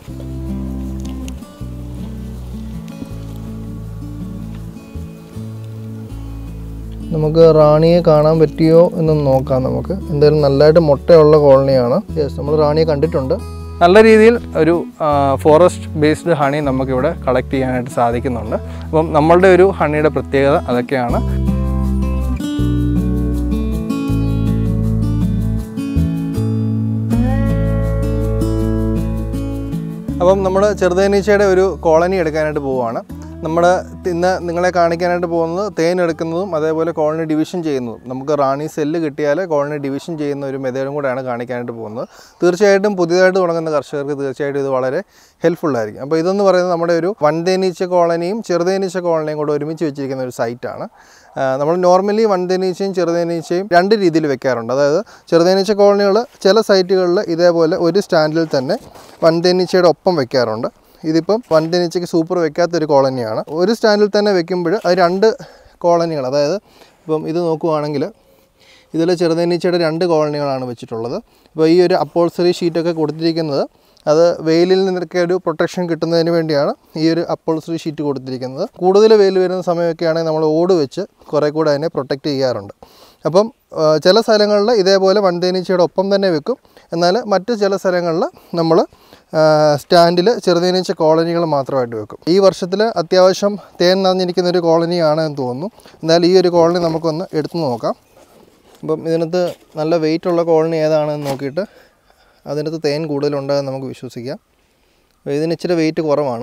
നമുക്ക് റാണിയെ കാണാൻ പറ്റിയോ എന്നൊന്ന് നോക്കാം നമുക്ക് എന്തായാലും നല്ലതായിട്ട് മുട്ടയുള്ള കോളനിയാണ് യെസ് നമ്മൾ റാണിയെ കണ്ടിട്ടുണ്ട് നല്ല രീതിയിൽ ഒരു ഫോറസ്റ്റ് ബേസ്ഡ് ഹണി നമുക്കിവിടെ കളക്ട് ചെയ്യാനായിട്ട് സാധിക്കുന്നുണ്ട് അപ്പം നമ്മളുടെ ഒരു ഹണിയുടെ പ്രത്യേകത അതൊക്കെയാണ് അപ്പം നമ്മൾ ചെറുതേനീച്ചയുടെ ഒരു കോളനി എടുക്കാനായിട്ട് പോവുകയാണ് നമ്മൾ ഇന്ന് നിങ്ങളെ കാണിക്കാനായിട്ട് പോകുന്നത് തേൻ എടുക്കുന്നതും അതേപോലെ കോളനി ഡിവിഷൻ ചെയ്യുന്നതും നമുക്ക് റാണി സെല്ല് കിട്ടിയാൽ കോളനി ഡിവിഷൻ ചെയ്യുന്ന ഒരു മെത്തേഡും കൂടെയാണ് കാണിക്കാനായിട്ട് പോകുന്നത് തീർച്ചയായിട്ടും പുതിയതായിട്ട് തുടങ്ങുന്ന കർഷകർക്ക് തീർച്ചയായിട്ടും ഇത് വളരെ ഹെൽപ്ഫുൾ ആയിരിക്കും അപ്പോൾ ഇതെന്ന് പറയുന്നത് നമ്മുടെ ഒരു വൻതേനീച്ച കോളനിയും ചെറുതേനീച്ച കോളനിയും കൂടെ ഒരുമിച്ച് വെച്ചിരിക്കുന്ന ഒരു സൈറ്റാണ് നമ്മൾ നോർമലി വൻതേനീച്ചയും ചെറുതേനീച്ചയും രണ്ട് രീതിയിൽ വെക്കാറുണ്ട് അതായത് ചെറുതേനീച്ച കോളനികൾ ചില സൈറ്റുകളിൽ ഇതേപോലെ ഒരു സ്റ്റാൻഡിൽ തന്നെ വൻതേനീച്ചയുടെ ഒപ്പം വെക്കാറുണ്ട് ഇതിപ്പം വൻതേനീച്ചയ്ക്ക് സൂപ്പർ വെക്കാത്തൊരു കോളനിയാണ് ഒരു സ്റ്റാൻഡിൽ തന്നെ വെക്കുമ്പോൾ അത് രണ്ട് കോളനികൾ അതായത് ഇപ്പം ഇത് നോക്കുവാണെങ്കിൽ ഇതിൽ ചെറുതേനീച്ചയുടെ രണ്ട് കോളനികളാണ് വെച്ചിട്ടുള്ളത് ഇപ്പോൾ ഈ ഒരു അപ്പോൾസറി ഷീറ്റൊക്കെ കൊടുത്തിരിക്കുന്നത് അത് വെയിലിൽ നിന്നൊക്കെ ഒരു പ്രൊട്ടക്ഷൻ കിട്ടുന്നതിന് വേണ്ടിയാണ് ഈ ഒരു അപ്പോൾസറി ഷീറ്റ് കൊടുത്തിരിക്കുന്നത് കൂടുതൽ വെയിൽ വരുന്ന സമയമൊക്കെ ആണെങ്കിൽ നമ്മൾ ഓട് വെച്ച് കുറേ കൂടെ അതിനെ പ്രൊട്ടക്റ്റ് ചെയ്യാറുണ്ട് അപ്പം ആ, ചില സ്ഥലങ്ങളിൽ ഇതേപോലെ വൻതേനീച്ചയുടെ ഒപ്പം തന്നെ വെക്കും എന്നാൽ മറ്റ് ചില സ്ഥലങ്ങളിൽ നമ്മൾ സ്റ്റാൻഡിൽ ചെറുതേനീച്ച കോളനികൾ മാത്രമായിട്ട് വെക്കും ഈ വർഷത്തിൽ അത്യാവശ്യം തേൻ നിറഞ്ഞിരിക്കുന്ന ഒരു കോളനിയാണ് എന്ന് തോന്നുന്നു എന്നാൽ ഈ ഒരു കോളനി നമുക്കൊന്ന് എടുത്തു നോക്കാം അപ്പം ഇതിനകത്ത് നല്ല വെയിറ്റ് ഉള്ള കോളനി ഏതാണെന്ന് നോക്കിയിട്ട് അതിനകത്ത് തേൻ കൂടുതലുണ്ടെന്ന് നമുക്ക് വിശ്വസിക്കാം അപ്പോൾ ഇതിന് ഇച്ചിരി വെയിറ്റ് കുറവാണ്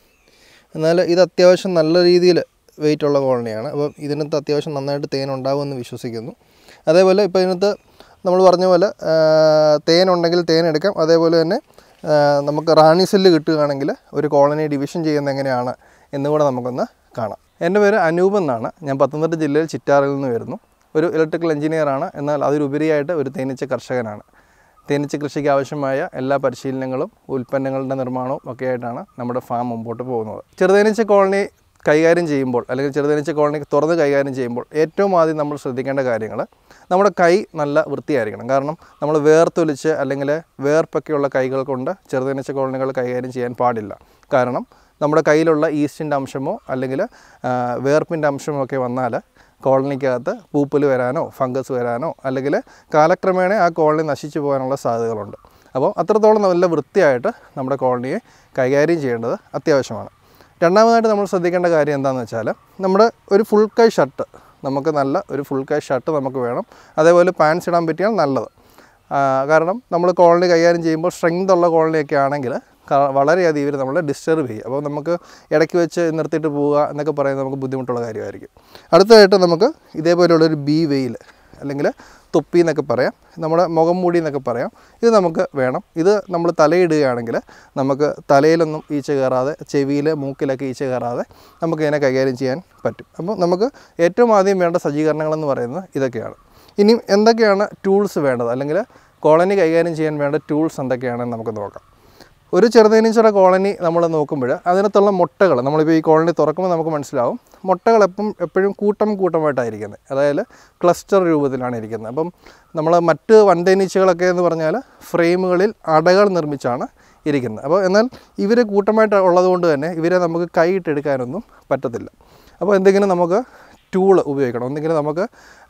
എന്നാൽ ഇത് അത്യാവശ്യം നല്ല രീതിയിൽ വെയിറ്റ് ഉള്ള കോളനിയാണ് അപ്പം ഇതിനകത്ത് അത്യാവശ്യം നന്നായിട്ട് തേൻ ഉണ്ടാകുമെന്ന് വിശ്വസിക്കുന്നു അതേപോലെ ഇപ്പോൾ ഇതിനകത്ത് നമ്മൾ പറഞ്ഞ പോലെ ആ, തേൻ ഉണ്ടെങ്കിൽ തേൻ എടുക്കാം അതേപോലെ തന്നെ ആ, നമുക്ക് റാണി സെല്ല് കിട്ടുകയാണെങ്കിൽ ഒരു കോളനി ഡിവിഷൻ ചെയ്യുന്നത് എങ്ങനെയാണ് എന്നുകൂടെ നമുക്കൊന്ന് കാണാം എൻ്റെ പേര് അനൂപ് എന്നാണ് ഞാൻ പത്തനംതിട്ട ജില്ലയിൽ ചിറ്റാറിൽ നിന്ന് വരുന്നു ഒരു ഇലക്ട്രിക്കൽ എഞ്ചിനീയറാണ് എന്നാൽ അതിലുപരിയായിട്ട് ഒരു തേനീച്ച കർഷകനാണ് തേനീച്ച കൃഷിക്ക് ആവശ്യമായ എല്ലാ പരിശീലനങ്ങളും ഉൽപ്പന്നങ്ങളുടെ നിർമ്മാണവും ഒക്കെ ആയിട്ടാണ് നമ്മുടെ ഫാം മുമ്പോട്ട് പോകുന്നത് ചെറുതേനീച്ച കോളനി കൈകാര്യം ചെയ്യുമ്പോൾ അല്ലെങ്കിൽ ചെറുതേനീച്ച കോളനി തുറന്ന് കൈകാര്യം ചെയ്യുമ്പോൾ ഏറ്റവും ആദ്യം നമ്മൾ ശ്രദ്ധിക്കേണ്ട കാര്യങ്ങൾ നമ്മുടെ കൈ നല്ല വൃത്തിയായിരിക്കണം കാരണം നമ്മൾ വേർത്തൊലിച്ച് അല്ലെങ്കിൽ വേർപ്പൊക്കെയുള്ള കൈകൾ കൊണ്ട് ചെറുതേനീച്ച കോളനികൾ കൈകാര്യം ചെയ്യാൻ പാടില്ല കാരണം നമ്മുടെ കയ്യിലുള്ള ഈസ്റ്റിൻ്റെ അംശമോ അല്ലെങ്കിൽ വേർപ്പിൻ്റെ അംശമോ ഒക്കെ വന്നാൽ കോളനിക്കകത്ത് പൂപ്പൽ വരാനോ ഫംഗസ് വരാനോ അല്ലെങ്കിൽ കാലക്രമേണ ആ കോളനി നശിച്ചു പോകാനുള്ള സാധ്യതകളുണ്ട് അപ്പോൾ അത്രത്തോളം നല്ല വൃത്തിയായിട്ട് നമ്മുടെ കോളനിയെ കൈകാര്യം ചെയ്യേണ്ടത് അത്യാവശ്യമാണ് രണ്ടാമതായിട്ട് നമ്മൾ ശ്രദ്ധിക്കേണ്ട കാര്യം എന്താണെന്ന് വെച്ചാൽ നമ്മുടെ ഒരു ഫുൾ കൈ ഷർട്ട് നമുക്ക് നല്ല ഒരു ഫുൾ കൈ ഷർട്ട് നമുക്ക് വേണം അതേപോലെ പാൻസ് ഇടാൻ പറ്റിയാൽ നല്ലത് ആ, കാരണം നമ്മൾ കോളനി കൈകാര്യം ചെയ്യുമ്പോൾ സ്ട്രെങ്ത് ഉള്ള കോളനിയൊക്കെ ആണെങ്കിൽ ക- വളരെയധികം ഇവർ നമ്മളെ ഡിസ്റ്റർബ് ചെയ്യും അപ്പോൾ നമുക്ക് ഇടയ്ക്ക് വെച്ച് നിർത്തിയിട്ട് പോവുക എന്നൊക്കെ പറയുന്നത് നമുക്ക് ബുദ്ധിമുട്ടുള്ള കാര്യമായിരിക്കും അടുത്തതായിട്ട് നമുക്ക് ഇതേപോലെയുള്ളൊരു ബി വെയിൽ അല്ലെങ്കിൽ തൊപ്പി എന്നൊക്കെ പറയാം നമ്മുടെ മുഖം മൂടി എന്നൊക്കെ പറയാം ഇത് നമുക്ക് വേണം ഇത് നമ്മൾ തലയിടുകയാണെങ്കിൽ നമുക്ക് തലയിലൊന്നും ഈച്ച കയറാതെ ചെവിയിൽ മൂക്കിലൊക്കെ ഈച്ച കയറാതെ നമുക്ക് ഇതിനെ കൈകാര്യം ചെയ്യാൻ പറ്റും അപ്പോൾ നമുക്ക് ഏറ്റവും ആദ്യം വേണ്ട സജ്ജീകരണങ്ങളെന്ന് പറയുന്നത് ഇതൊക്കെയാണ് ഇനിയും എന്തൊക്കെയാണ് ടൂൾസ് വേണ്ടത് അല്ലെങ്കിൽ കോളനി കൈകാര്യം ചെയ്യാൻ വേണ്ട ടൂൾസ് എന്തൊക്കെയാണെന്ന് നമുക്ക് നോക്കാം ഒരു ചെറുതേനീച്ചയുടെ കോളനി നമ്മൾ നോക്കുമ്പോൾ അതിനകത്തുള്ള മുട്ടകൾ നമ്മളിപ്പോൾ ഈ കോളനി തുറക്കുമ്പോൾ നമുക്ക് മനസ്സിലാവും മുട്ടകൾ എപ്പം എപ്പോഴും കൂട്ടം കൂട്ടമായിട്ടായിരിക്കുന്നത് അതായത് ക്ലസ്റ്റർ രൂപത്തിലാണ് ഇരിക്കുന്നത് അപ്പം നമ്മൾ മറ്റ് വൻതേനീച്ചകളൊക്കെ എന്ന് പറഞ്ഞാൽ ഫ്രെയിമുകളിൽ അടകൾ നിർമ്മിച്ചാണ് ഇരിക്കുന്നത് അപ്പോൾ എന്നാൽ ഇവർ കൂട്ടമായിട്ട് ഉള്ളതുകൊണ്ട് തന്നെ ഇവരെ നമുക്ക് കൈയിട്ടെടുക്കാനൊന്നും പറ്റത്തില്ല അപ്പോൾ എന്തെങ്കിലും നമുക്ക് ടൂള് ഉപയോഗിക്കണം എന്തെങ്കിലും നമുക്ക്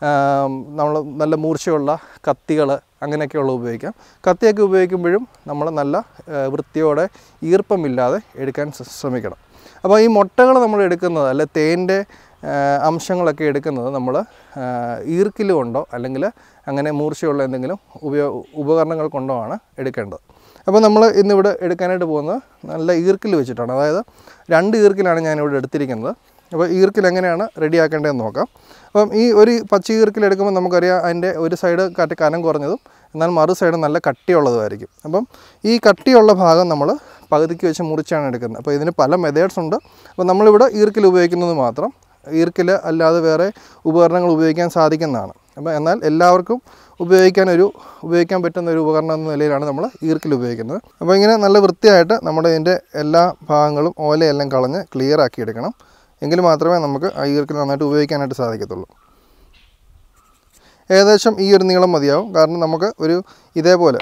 നമ്മൾ നല്ല മൂർച്ചയുള്ള കത്തികൾ അങ്ങനെയൊക്കെയുള്ള ഉപയോഗിക്കാം കത്തിയൊക്കെ ഉപയോഗിക്കുമ്പോഴും നമ്മൾ നല്ല ആ, വൃത്തിയോടെ ഈർപ്പമില്ലാതെ എടുക്കാൻ ശ്ര- ശ്രമിക്കണം അപ്പോൾ ഈ മുട്ടകൾ നമ്മൾ എടുക്കുന്നത് അല്ലെ തേൻ്റെ ആ, അംശങ്ങളൊക്കെ എടുക്കുന്നത് നമ്മൾ ഈർക്കിൽ കൊണ്ടോ അല്ലെങ്കിൽ അങ്ങനെ മൂർച്ചയുള്ള എന്തെങ്കിലും ഉപയോ ഉപകരണങ്ങൾ കൊണ്ടോ ആണ് എടുക്കേണ്ടത് അപ്പോൾ നമ്മൾ ഇന്നിവിടെ എടുക്കാനായിട്ട് പോകുന്നത് നല്ല ഈർക്കിൽ വെച്ചിട്ടാണ് അതായത് രണ്ട് ഈർക്കിലാണ് ഞാനിവിടെ എടുത്തിരിക്കുന്നത് അപ്പോൾ ഈർക്കിൽ എങ്ങനെയാണ് റെഡിയാക്കേണ്ടതെന്ന് നോക്കാം അപ്പം ഈ ഒരു പച്ച ഈർക്കിൽ എടുക്കുമ്പോൾ നമുക്കറിയാം അതിൻ്റെ ഒരു സൈഡ് കട്ടി കനം കുറഞ്ഞതും എന്നാൽ മറു സൈഡ് നല്ല കട്ടിയുള്ളതുമായിരിക്കും അപ്പം ഈ കട്ടിയുള്ള ഭാഗം നമ്മൾ പകുതിക്ക് വെച്ച് മുറിച്ചാണ് എടുക്കുന്നത് അപ്പോൾ ഇതിന് പല മെത്തേഡ്സ് ഉണ്ട് അപ്പോൾ നമ്മളിവിടെ ഈർക്കിൽ ഉപയോഗിക്കുന്നത് മാത്രം ഈർക്കിൽ അല്ലാതെ വേറെ ഉപകരണങ്ങൾ ഉപയോഗിക്കാൻ സാധിക്കുന്നതാണ് അപ്പോൾ എന്നാൽ എല്ലാവർക്കും ഉപയോഗിക്കാൻ ഒരു ഉപയോഗിക്കാൻ പറ്റുന്ന ഒരു ഉപകരണം എന്ന നിലയിലാണ് നമ്മൾ ഈർക്കിൽ ഉപയോഗിക്കുന്നത് അപ്പോൾ ഇങ്ങനെ നല്ല വൃത്തിയായിട്ട് നമ്മുടെ ഇതിൻ്റെ എല്ലാ ഭാഗങ്ങളും ഓലയെല്ലാം കളഞ്ഞ് ക്ലിയർ ആക്കി എടുക്കണം എങ്കിൽ മാത്രമേ നമുക്ക് ആ ഈർക്കിൽ നന്നായിട്ട് ഉപയോഗിക്കാനായിട്ട് സാധിക്കത്തുള്ളൂ ഏകദേശം ഈ ഒരു നീളം മതിയാവും കാരണം നമുക്ക് ഒരു ഇതേപോലെ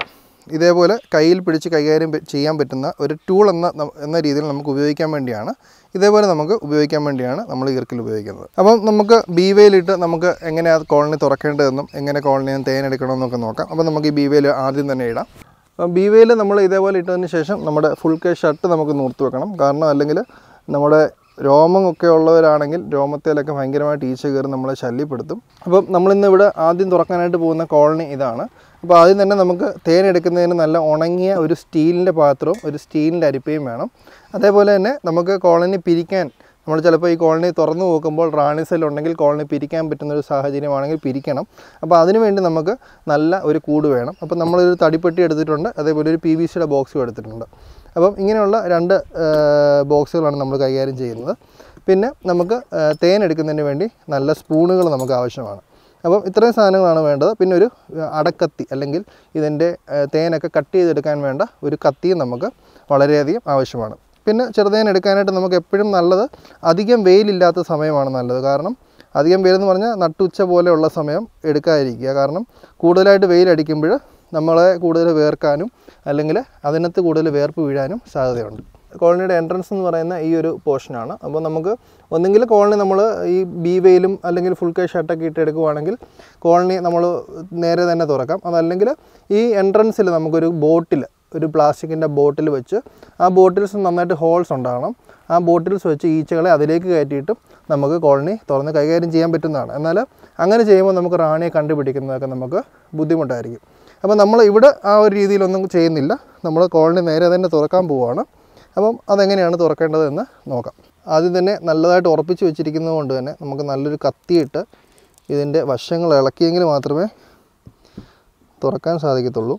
ഇതേപോലെ കയ്യിൽ പിടിച്ച് കൈകാര്യം പെ- ചെയ്യാൻ പറ്റുന്ന ഒരു ടൂൾ എന്ന ന- എന്ന രീതിയിൽ നമുക്ക് ഉപയോഗിക്കാൻ വേണ്ടിയാണ് ഇതേപോലെ നമുക്ക് ഉപയോഗിക്കാൻ വേണ്ടിയാണ് നമ്മൾ ഈർക്കിൽ ഉപയോഗിക്കുന്നത് അപ്പം നമുക്ക് ബീവയിലിട്ട് നമുക്ക് എങ്ങനെയാണ് കോളനി തുറക്കേണ്ടതെന്നും എങ്ങനെ കോളനിയിൽ തേൻ എടുക്കണമെന്നൊക്കെ നോക്കാം അപ്പം നമുക്ക് ഈ ബീവയിൽ ആദ്യം തന്നെ ഇടാം അപ്പം ബീവയിൽ നമ്മൾ ഇതേപോലെ ഇട്ടതിന് ശേഷം നമ്മുടെ ഫുൾ കേ ഷർട്ട് നമുക്ക് നൂർത്ത് വെക്കണം കാരണം അല്ലെങ്കിൽ നമ്മുടെ രോമമൊക്കെ ഉള്ളവരാണെങ്കിൽ രോമത്തേലൊക്കെ ഭയങ്കരമായിട്ട് ഈച്ച കയറി നമ്മളെ ശല്യപ്പെടുത്തും അപ്പം നമ്മളിന്ന് ഇവിടെ ആദ്യം തുറക്കാനായിട്ട് പോകുന്ന കോളനി ഇതാണ് അപ്പോൾ ആദ്യം തന്നെ നമുക്ക് തേൻ എടുക്കുന്നതിന് നല്ല ഉണങ്ങിയ ഒരു സ്റ്റീലിൻ്റെ പാത്രവും ഒരു സ്റ്റീലിൻ്റെ അരിപ്പയും വേണം അതേപോലെ തന്നെ നമുക്ക് കോളനി പിരിക്കാൻ നമ്മൾ ചിലപ്പോൾ ഈ കോളനി തുറന്നു നോക്കുമ്പോൾ റാണി സെൽ ഉണ്ടെങ്കിൽ കോളനി പിരിക്കാൻ പറ്റുന്ന ഒരു സാഹചര്യമാണെങ്കിൽ പിരിക്കണം അപ്പോൾ അതിനു വേണ്ടി നമുക്ക് നല്ല ഒരു കൂട് വേണം അപ്പോൾ നമ്മളൊരു തടിപ്പെട്ടി എടുത്തിട്ടുണ്ട് അതേപോലെ ഒരു പി വി സിയുടെ ബോക്സും എടുത്തിട്ടുണ്ട് അപ്പം ഇങ്ങനെയുള്ള രണ്ട് ആ, ബോക്സുകളാണ് നമ്മൾ കൈകാര്യം ചെയ്യുന്നത് പിന്നെ നമുക്ക് ആ, തേൻ എടുക്കുന്നതിന് വേണ്ടി നല്ല സ്പൂണുകൾ നമുക്ക് ആവശ്യമാണ് അപ്പം ഇത്രയും സാധനങ്ങളാണ് വേണ്ടത് പിന്നെ ഒരു ആ, അടക്കത്തി അല്ലെങ്കിൽ ഇതിൻ്റെ ആ, തേനൊക്കെ കട്ട് ചെയ്തെടുക്കാൻ വേണ്ട ഒരു കത്തിയും നമുക്ക് വളരെയധികം ആവശ്യമാണ് പിന്നെ ചെറുതേൻ എടുക്കാനായിട്ട് നമുക്ക് എപ്പോഴും നല്ലത് അധികം വെയിലില്ലാത്ത സമയമാണ് നല്ലത് കാരണം അധികം വെയിലെന്ന് പറഞ്ഞാൽ നട്ടുച്ച പോലെയുള്ള സമയം എടുക്കാതിരിക്കുക കാരണം കൂടുതലായിട്ട് വെയിലടിക്കുമ്പോൾ നമ്മളെ കൂടുതൽ വേർക്കാനും അല്ലെങ്കിൽ അതിനകത്ത് കൂടുതൽ വേർപ്പ് വീഴാനും സാധ്യതയുണ്ട് കോളനിയുടെ എൻട്രൻസ് എന്ന് പറയുന്ന ഈ ഒരു പോർഷനാണ് അപ്പോൾ നമുക്ക് ഒന്നെങ്കിൽ കോളനി നമ്മൾ ഈ ബി വെയിലും അല്ലെങ്കിൽ ഫുൾ കൈ ഷർട്ടൊക്കെ ഇട്ട് എടുക്കുവാണെങ്കിൽ കോളനി നമ്മൾ നേരെ തന്നെ തുറക്കാം അതല്ലെങ്കിൽ ഈ എൻട്രൻസിൽ നമുക്കൊരു ബോട്ടിൽ ഒരു പ്ലാസ്റ്റിക്കിൻ്റെ ബോട്ടിൽ വെച്ച് ആ ബോട്ടിൽസ് നന്നായിട്ട് ഹോൾസ് ഉണ്ടാകണം ആ ബോട്ടിൽസ് വെച്ച് ഈച്ചകളെ അതിലേക്ക് കയറ്റിയിട്ടും നമുക്ക് കോളനി തുറന്ന് കൈകാര്യം ചെയ്യാൻ പറ്റുന്നതാണ് എന്നാൽ അങ്ങനെ ചെയ്യുമ്പോൾ നമുക്ക് റാണിയെ കണ്ടുപിടിക്കുന്നതൊക്കെ നമുക്ക് ബുദ്ധിമുട്ടായിരിക്കും അപ്പോൾ നമ്മൾ ഇവിടെ ആ ഒരു രീതിയിലൊന്നും ചെയ്യുന്നില്ല നമ്മൾ കോളനി നേരെ തന്നെ തുറക്കാൻ പോവുകയാണ് അപ്പം അതെങ്ങനെയാണ് തുറക്കേണ്ടതെന്ന് നോക്കാം ആദ്യം തന്നെ നല്ലതായിട്ട് ഉറപ്പിച്ച് വെച്ചിരിക്കുന്നത് കൊണ്ട് തന്നെ നമുക്ക് നല്ലൊരു കത്തിയിട്ട് ഇതിൻ്റെ വശങ്ങൾ ഇളക്കിയെങ്കിൽ മാത്രമേ തുറക്കാൻ സാധിക്കത്തുള്ളൂ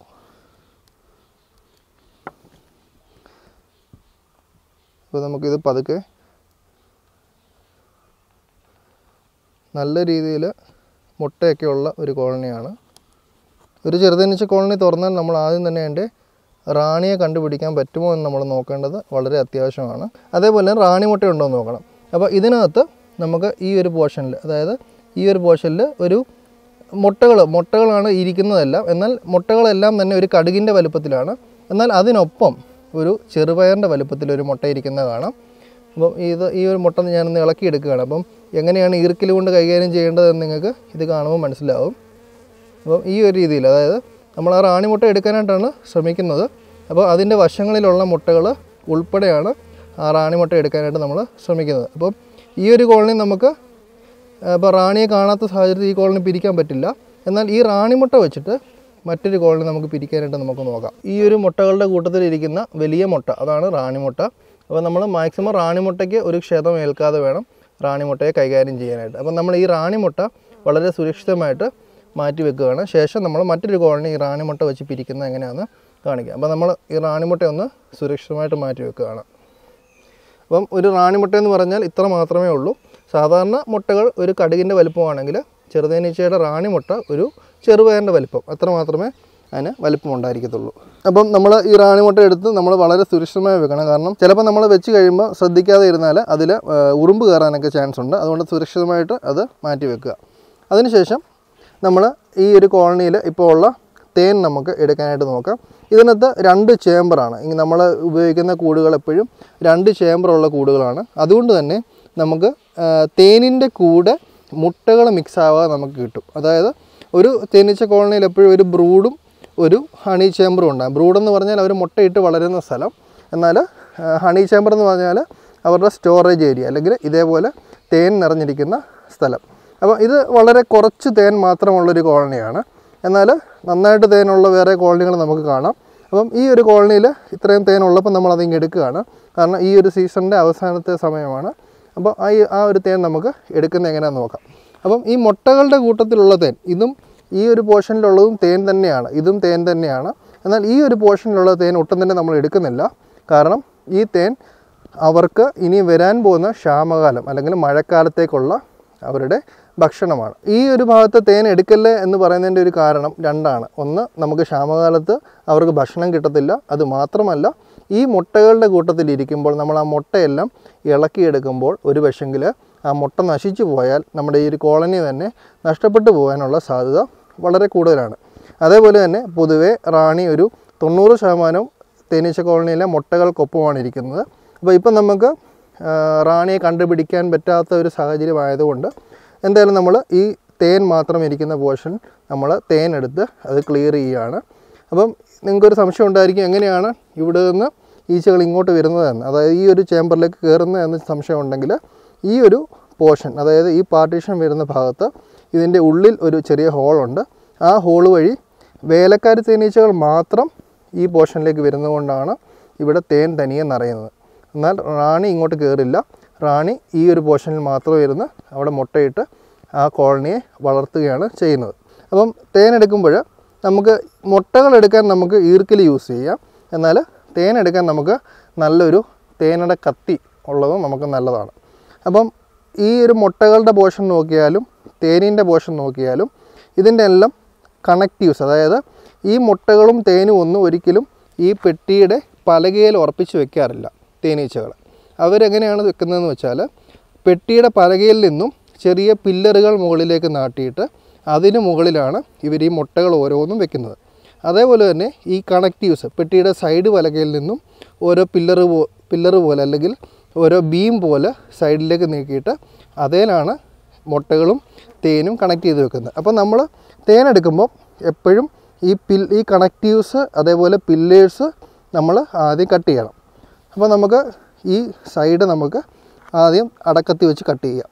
അപ്പോൾ നമുക്കിത് പതുക്കെ നല്ല രീതിയിൽ മുട്ടയൊക്കെ ഉള്ള ഒരു കോളനിയാണ് ഒരു ചെറുതനിച്ച കോളനി തുറന്നാൽ നമ്മൾ ആദ്യം തന്നെ അതിൻ്റെ റാണിയെ കണ്ടുപിടിക്കാൻ പറ്റുമോ എന്ന് നമ്മൾ നോക്കേണ്ടത് വളരെ അത്യാവശ്യമാണ് അതേപോലെ തന്നെ റാണി മുട്ട ഉണ്ടോ എന്ന് നോക്കണം അപ്പോൾ ഇതിനകത്ത് നമുക്ക് ഈ ഒരു പോർഷനിൽ അതായത് ഈ ഒരു പോർഷനിൽ ഒരു മുട്ടകൾ മുട്ടകളാണ് ഇരിക്കുന്നതെല്ലാം എന്നാൽ മുട്ടകളെല്ലാം തന്നെ ഒരു കടുകിൻ്റെ വലുപ്പത്തിലാണ് എന്നാൽ അതിനൊപ്പം ഒരു ചെറുപയറിൻ്റെ വലുപ്പത്തിൽ ഒരു മുട്ട ഇരിക്കുന്നത് കാണാം അപ്പം ഇത് ഈ ഒരു മുട്ട ഞാനൊന്ന് ഇളക്കി എടുക്കുകയാണ് അപ്പം എങ്ങനെയാണ് ഈർക്കിൽ കൊണ്ട് കൈകാര്യം ചെയ്യേണ്ടതെന്ന് നിങ്ങൾക്ക് ഇത് കാണുമ്പോൾ മനസ്സിലാവും അപ്പം ഈ ഒരു രീതിയിൽ അതായത് നമ്മൾ ആ റാണി മുട്ട എടുക്കാനായിട്ടാണ് ശ്രമിക്കുന്നത് അപ്പോൾ അതിൻ്റെ വശങ്ങളിലുള്ള മുട്ടകൾ ഉൾപ്പെടെയാണ് ആ റാണി മുട്ട എടുക്കാനായിട്ട് നമ്മൾ ശ്രമിക്കുന്നത് അപ്പം ഈ ഒരു കോളനി നമുക്ക് ഇപ്പോൾ റാണിയെ കാണാത്ത സാഹചര്യത്തിൽ ഈ കോളനി പിരിക്കാൻ പറ്റില്ല എന്നാൽ ഈ റാണി മുട്ട വെച്ചിട്ട് മറ്റൊരു കോളനി നമുക്ക് പിരിക്കാനായിട്ട് നമുക്ക് നോക്കാം ഈ ഒരു മുട്ടകളുടെ കൂട്ടത്തിൽ ഇരിക്കുന്ന വലിയ മുട്ട അതാണ് റാണി മുട്ട അപ്പോൾ നമ്മൾ മാക്സിമം റാണി മുട്ടയ്ക്ക് ഒരു ക്ഷതം ഏൽക്കാതെ വേണം റാണി മുട്ടയെ കൈകാര്യം ചെയ്യാനായിട്ട് അപ്പം നമ്മൾ ഈ റാണി മുട്ട വളരെ സുരക്ഷിതമായിട്ട് മാറ്റി വെക്കുകയാണ് ശേഷം നമ്മൾ മറ്റൊരു കോളനി ഈ റാണി മുട്ട വെച്ച് പിരിക്കുന്നത് എങ്ങനെയാണെന്ന് കാണിക്കാം അപ്പോൾ നമ്മൾ ഈ റാണി മുട്ട ഒന്ന് സുരക്ഷിതമായിട്ട് മാറ്റി വെക്കുകയാണ് അപ്പം ഒരു റാണി മുട്ട എന്ന് പറഞ്ഞാൽ ഇത്ര മാത്രമേ ഉള്ളൂ സാധാരണ മുട്ടകൾ ഒരു കടുകിൻ്റെ വലുപ്പമാണെങ്കിൽ ചെറുതേനീച്ചയുടെ റാണി മുട്ട ഒരു ചെറുപയറിൻ്റെ വലിപ്പം അത്ര മാത്രമേ അതിന് വലിപ്പം ഉണ്ടായിരിക്കത്തുള്ളൂ അപ്പം നമ്മൾ ഈ റാണി മുട്ട എടുത്ത് നമ്മൾ വളരെ സുരക്ഷിതമായി വെക്കണം കാരണം ചിലപ്പോൾ നമ്മൾ വെച്ച് കഴിയുമ്പോൾ ശ്രദ്ധിക്കാതെ ഇരുന്നാൽ അതിൽ ഉറുമ്പ് കയറാനൊക്കെ ചാൻസ് ഉണ്ട് അതുകൊണ്ട് സുരക്ഷിതമായിട്ട് അത് മാറ്റി വെക്കുക അതിനുശേഷം നമ്മൾ ഈ ഒരു കോളനിയിൽ ഇപ്പോൾ ഉള്ള തേൻ നമുക്ക് എടുക്കാനായിട്ട് നോക്കാം ഇതിനകത്ത് രണ്ട് ചേമ്പറാണ് നമ്മൾ ഉപയോഗിക്കുന്ന കൂടുകൾ എപ്പോഴും രണ്ട് ചേമ്പറുള്ള കൂടുകളാണ് അതുകൊണ്ട് തന്നെ നമുക്ക് തേനിൻ്റെ കൂടെ മുട്ടകൾ മിക്സ് ആവാതെ നമുക്ക് കിട്ടും അതായത് ഒരു തേനീച്ച കോളനിയിൽ എപ്പോഴും ഒരു ബ്രൂഡും ഒരു ഹണി ചേമ്പറും ഉണ്ടാകും ബ്രൂഡ് എന്ന് പറഞ്ഞാൽ അവർ മുട്ടയിട്ട് വളരുന്ന സ്ഥലം എന്നാൽ ഹണി ചേമ്പർ എന്ന് പറഞ്ഞാൽ അവരുടെ സ്റ്റോറേജ് ഏരിയ അല്ലെങ്കിൽ ഇതേപോലെ തേൻ നിറഞ്ഞിരിക്കുന്ന സ്ഥലം അപ്പോൾ ഇത് വളരെ കുറച്ച് തേൻ മാത്രമുള്ളൊരു കോളനിയാണ് എന്നാൽ നന്നായിട്ട് തേനുള്ള വേറെ കോളനികൾ നമുക്ക് കാണാം അപ്പം ഈ ഒരു കോളനിയിൽ ഇത്രയും തേൻ ഉള്ളപ്പോൾ നമ്മൾ അതിങ്ങ് എടുക്കുകയാണ് കാരണം ഈ ഒരു സീസണിൻ്റെ അവസാനത്തെ സമയമാണ് അപ്പോൾ ആ ഈ- ആ ഒരു തേൻ നമുക്ക് എടുക്കുന്നത് എങ്ങനെയാണെന്ന് നോക്കാം അപ്പം ഈ മുട്ടകളുടെ കൂട്ടത്തിലുള്ള തേൻ ഇതും ഈ ഒരു പോർഷനിലുള്ളതും തേൻ തന്നെയാണ് ഇതും തേൻ തന്നെയാണ് എന്നാൽ ഈ ഒരു പോർഷനിലുള്ള തേൻ ഒട്ടും തന്നെ നമ്മൾ എടുക്കുന്നില്ല കാരണം ഈ തേൻ അവർക്ക് ഇനി വരാൻ പോകുന്ന ക്ഷാമകാലം അല്ലെങ്കിൽ മഴക്കാലത്തേക്കുള്ള അവരുടെ ഭക്ഷണമാണ് ഈ ഒരു ഭാഗത്ത് തേൻ എടുക്കല്ലേ എന്ന് പറയുന്നതിൻ്റെ ഒരു കാരണം രണ്ടാണ് ഒന്ന് നമുക്ക് ക്ഷാമകാലത്ത് അവർക്ക് ഭക്ഷണം കിട്ടത്തില്ല അത് മാത്രമല്ല ഈ മുട്ടകളുടെ കൂട്ടത്തിൽ ഇരിക്കുമ്പോൾ നമ്മൾ ആ മുട്ടയെല്ലാം ഇളക്കിയെടുക്കുമ്പോൾ ഒരു പക്ഷെങ്കിൽ ആ മുട്ട നശിച്ചു പോയാൽ നമ്മുടെ ഈ ഒരു കോളനി തന്നെ നഷ്ടപ്പെട്ടു പോകാനുള്ള സാധ്യത വളരെ കൂടുതലാണ് അതേപോലെ തന്നെ പൊതുവേ റാണി ഒരു തൊണ്ണൂറ് ശതമാനവും തേനീച്ച കോളനിയിലെ മുട്ടകൾക്കൊപ്പമാണ് ഇരിക്കുന്നത് അപ്പോൾ ഇപ്പം നമുക്ക് ആ, റാണിയെ കണ്ടുപിടിക്കാൻ പറ്റാത്ത ഒരു സാഹചര്യമായതുകൊണ്ട് എന്തായാലും നമ്മൾ ഈ തേൻ മാത്രം ഇരിക്കുന്ന പോർഷൻ നമ്മൾ തേൻ എടുത്ത് അത് ക്ലിയർ ചെയ്യുകയാണ് അപ്പം നിങ്ങൾക്കൊരു സംശയം ഉണ്ടായിരിക്കും എങ്ങനെയാണ് ഇവിടെ നിന്ന് ഈച്ചകൾ ഇങ്ങോട്ട് വരുന്നതെന്ന് അതായത് ഈ ഒരു ചേമ്പറിലേക്ക് കയറുന്നത് എന്ന് സംശയം ഉണ്ടെങ്കിൽ ഈ ഒരു പോർഷൻ അതായത് ഈ പാർട്ടീഷൻ വരുന്ന ഭാഗത്ത് ഇതിൻ്റെ ഉള്ളിൽ ഒരു ചെറിയ ഹോളുണ്ട് ആ ഹോൾ വഴി വേലക്കാരി തേനീച്ചകൾ മാത്രം ഈ പോർഷനിലേക്ക് വരുന്നതുകൊണ്ടാണ് ഇവിടെ തേൻ തനിയെ നിറയുന്നത് എന്നാൽ റാണി ഇങ്ങോട്ട് കയറില്ല റാണി ഈ ഒരു പോർഷനിൽ മാത്രം ഇരുന്ന് അവിടെ മുട്ടയിട്ട് ആ കോളനിയെ വളർത്തുകയാണ് ചെയ്യുന്നത് അപ്പം തേൻ എടുക്കുമ്പോൾ നമുക്ക് മുട്ടകൾ എടുക്കാൻ നമുക്ക് ഈർക്കിൽ യൂസ് ചെയ്യാം എന്നാൽ തേൻ എടുക്കാൻ നമുക്ക് നല്ലൊരു തേനയുടെ കത്തി ഉള്ളതും നമുക്ക് നല്ലതാണ് അപ്പം ഈ ഒരു മുട്ടകളുടെ പോർഷൻ നോക്കിയാലും തേനിൻ്റെ പോർഷൻ നോക്കിയാലും ഇതിൻ്റെ എല്ലാം കണക്റ്റീവ്സ് അതായത് ഈ മുട്ടകളും തേനും ഒന്നും ഒരിക്കലും ഈ പെട്ടിയുടെ പലകയിൽ ഉറപ്പിച്ച് വെക്കാറില്ല തേനീച്ചകൾ അവരെങ്ങനെയാണ് വെക്കുന്നതെന്ന് വെച്ചാൽ പെട്ടിയുടെ പലകയിൽ നിന്നും ചെറിയ പില്ലറുകൾ മുകളിലേക്ക് നാട്ടിയിട്ട് അതിന് മുകളിലാണ് ഇവർ ഈ മുട്ടകൾ ഓരോന്നും വെക്കുന്നത് അതേപോലെ തന്നെ ഈ കണക്റ്റീവ്സ് പെട്ടിയുടെ സൈഡ് പലകയിൽ നിന്നും ഓരോ പില്ലറ് പോ പില്ലറ് പോലെ അല്ലെങ്കിൽ ഓരോ ബീം പോലെ സൈഡിലേക്ക് നീക്കിയിട്ട് അതേലാണ് മുട്ടകളും തേനും കണക്ട് ചെയ്ത് വെക്കുന്നത് അപ്പോൾ നമ്മൾ തേൻ എടുക്കുമ്പോൾ എപ്പോഴും ഈ പിൽ ഈ കണക്റ്റീവ്സ് അതേപോലെ പില്ലേഴ്സ് നമ്മൾ ആദ്യം കട്ട് ചെയ്യണം അപ്പോൾ നമുക്ക് ഈ സൈഡ് നമുക്ക് ആദ്യം അടക്കത്തി വെച്ച് കട്ട് ചെയ്യാം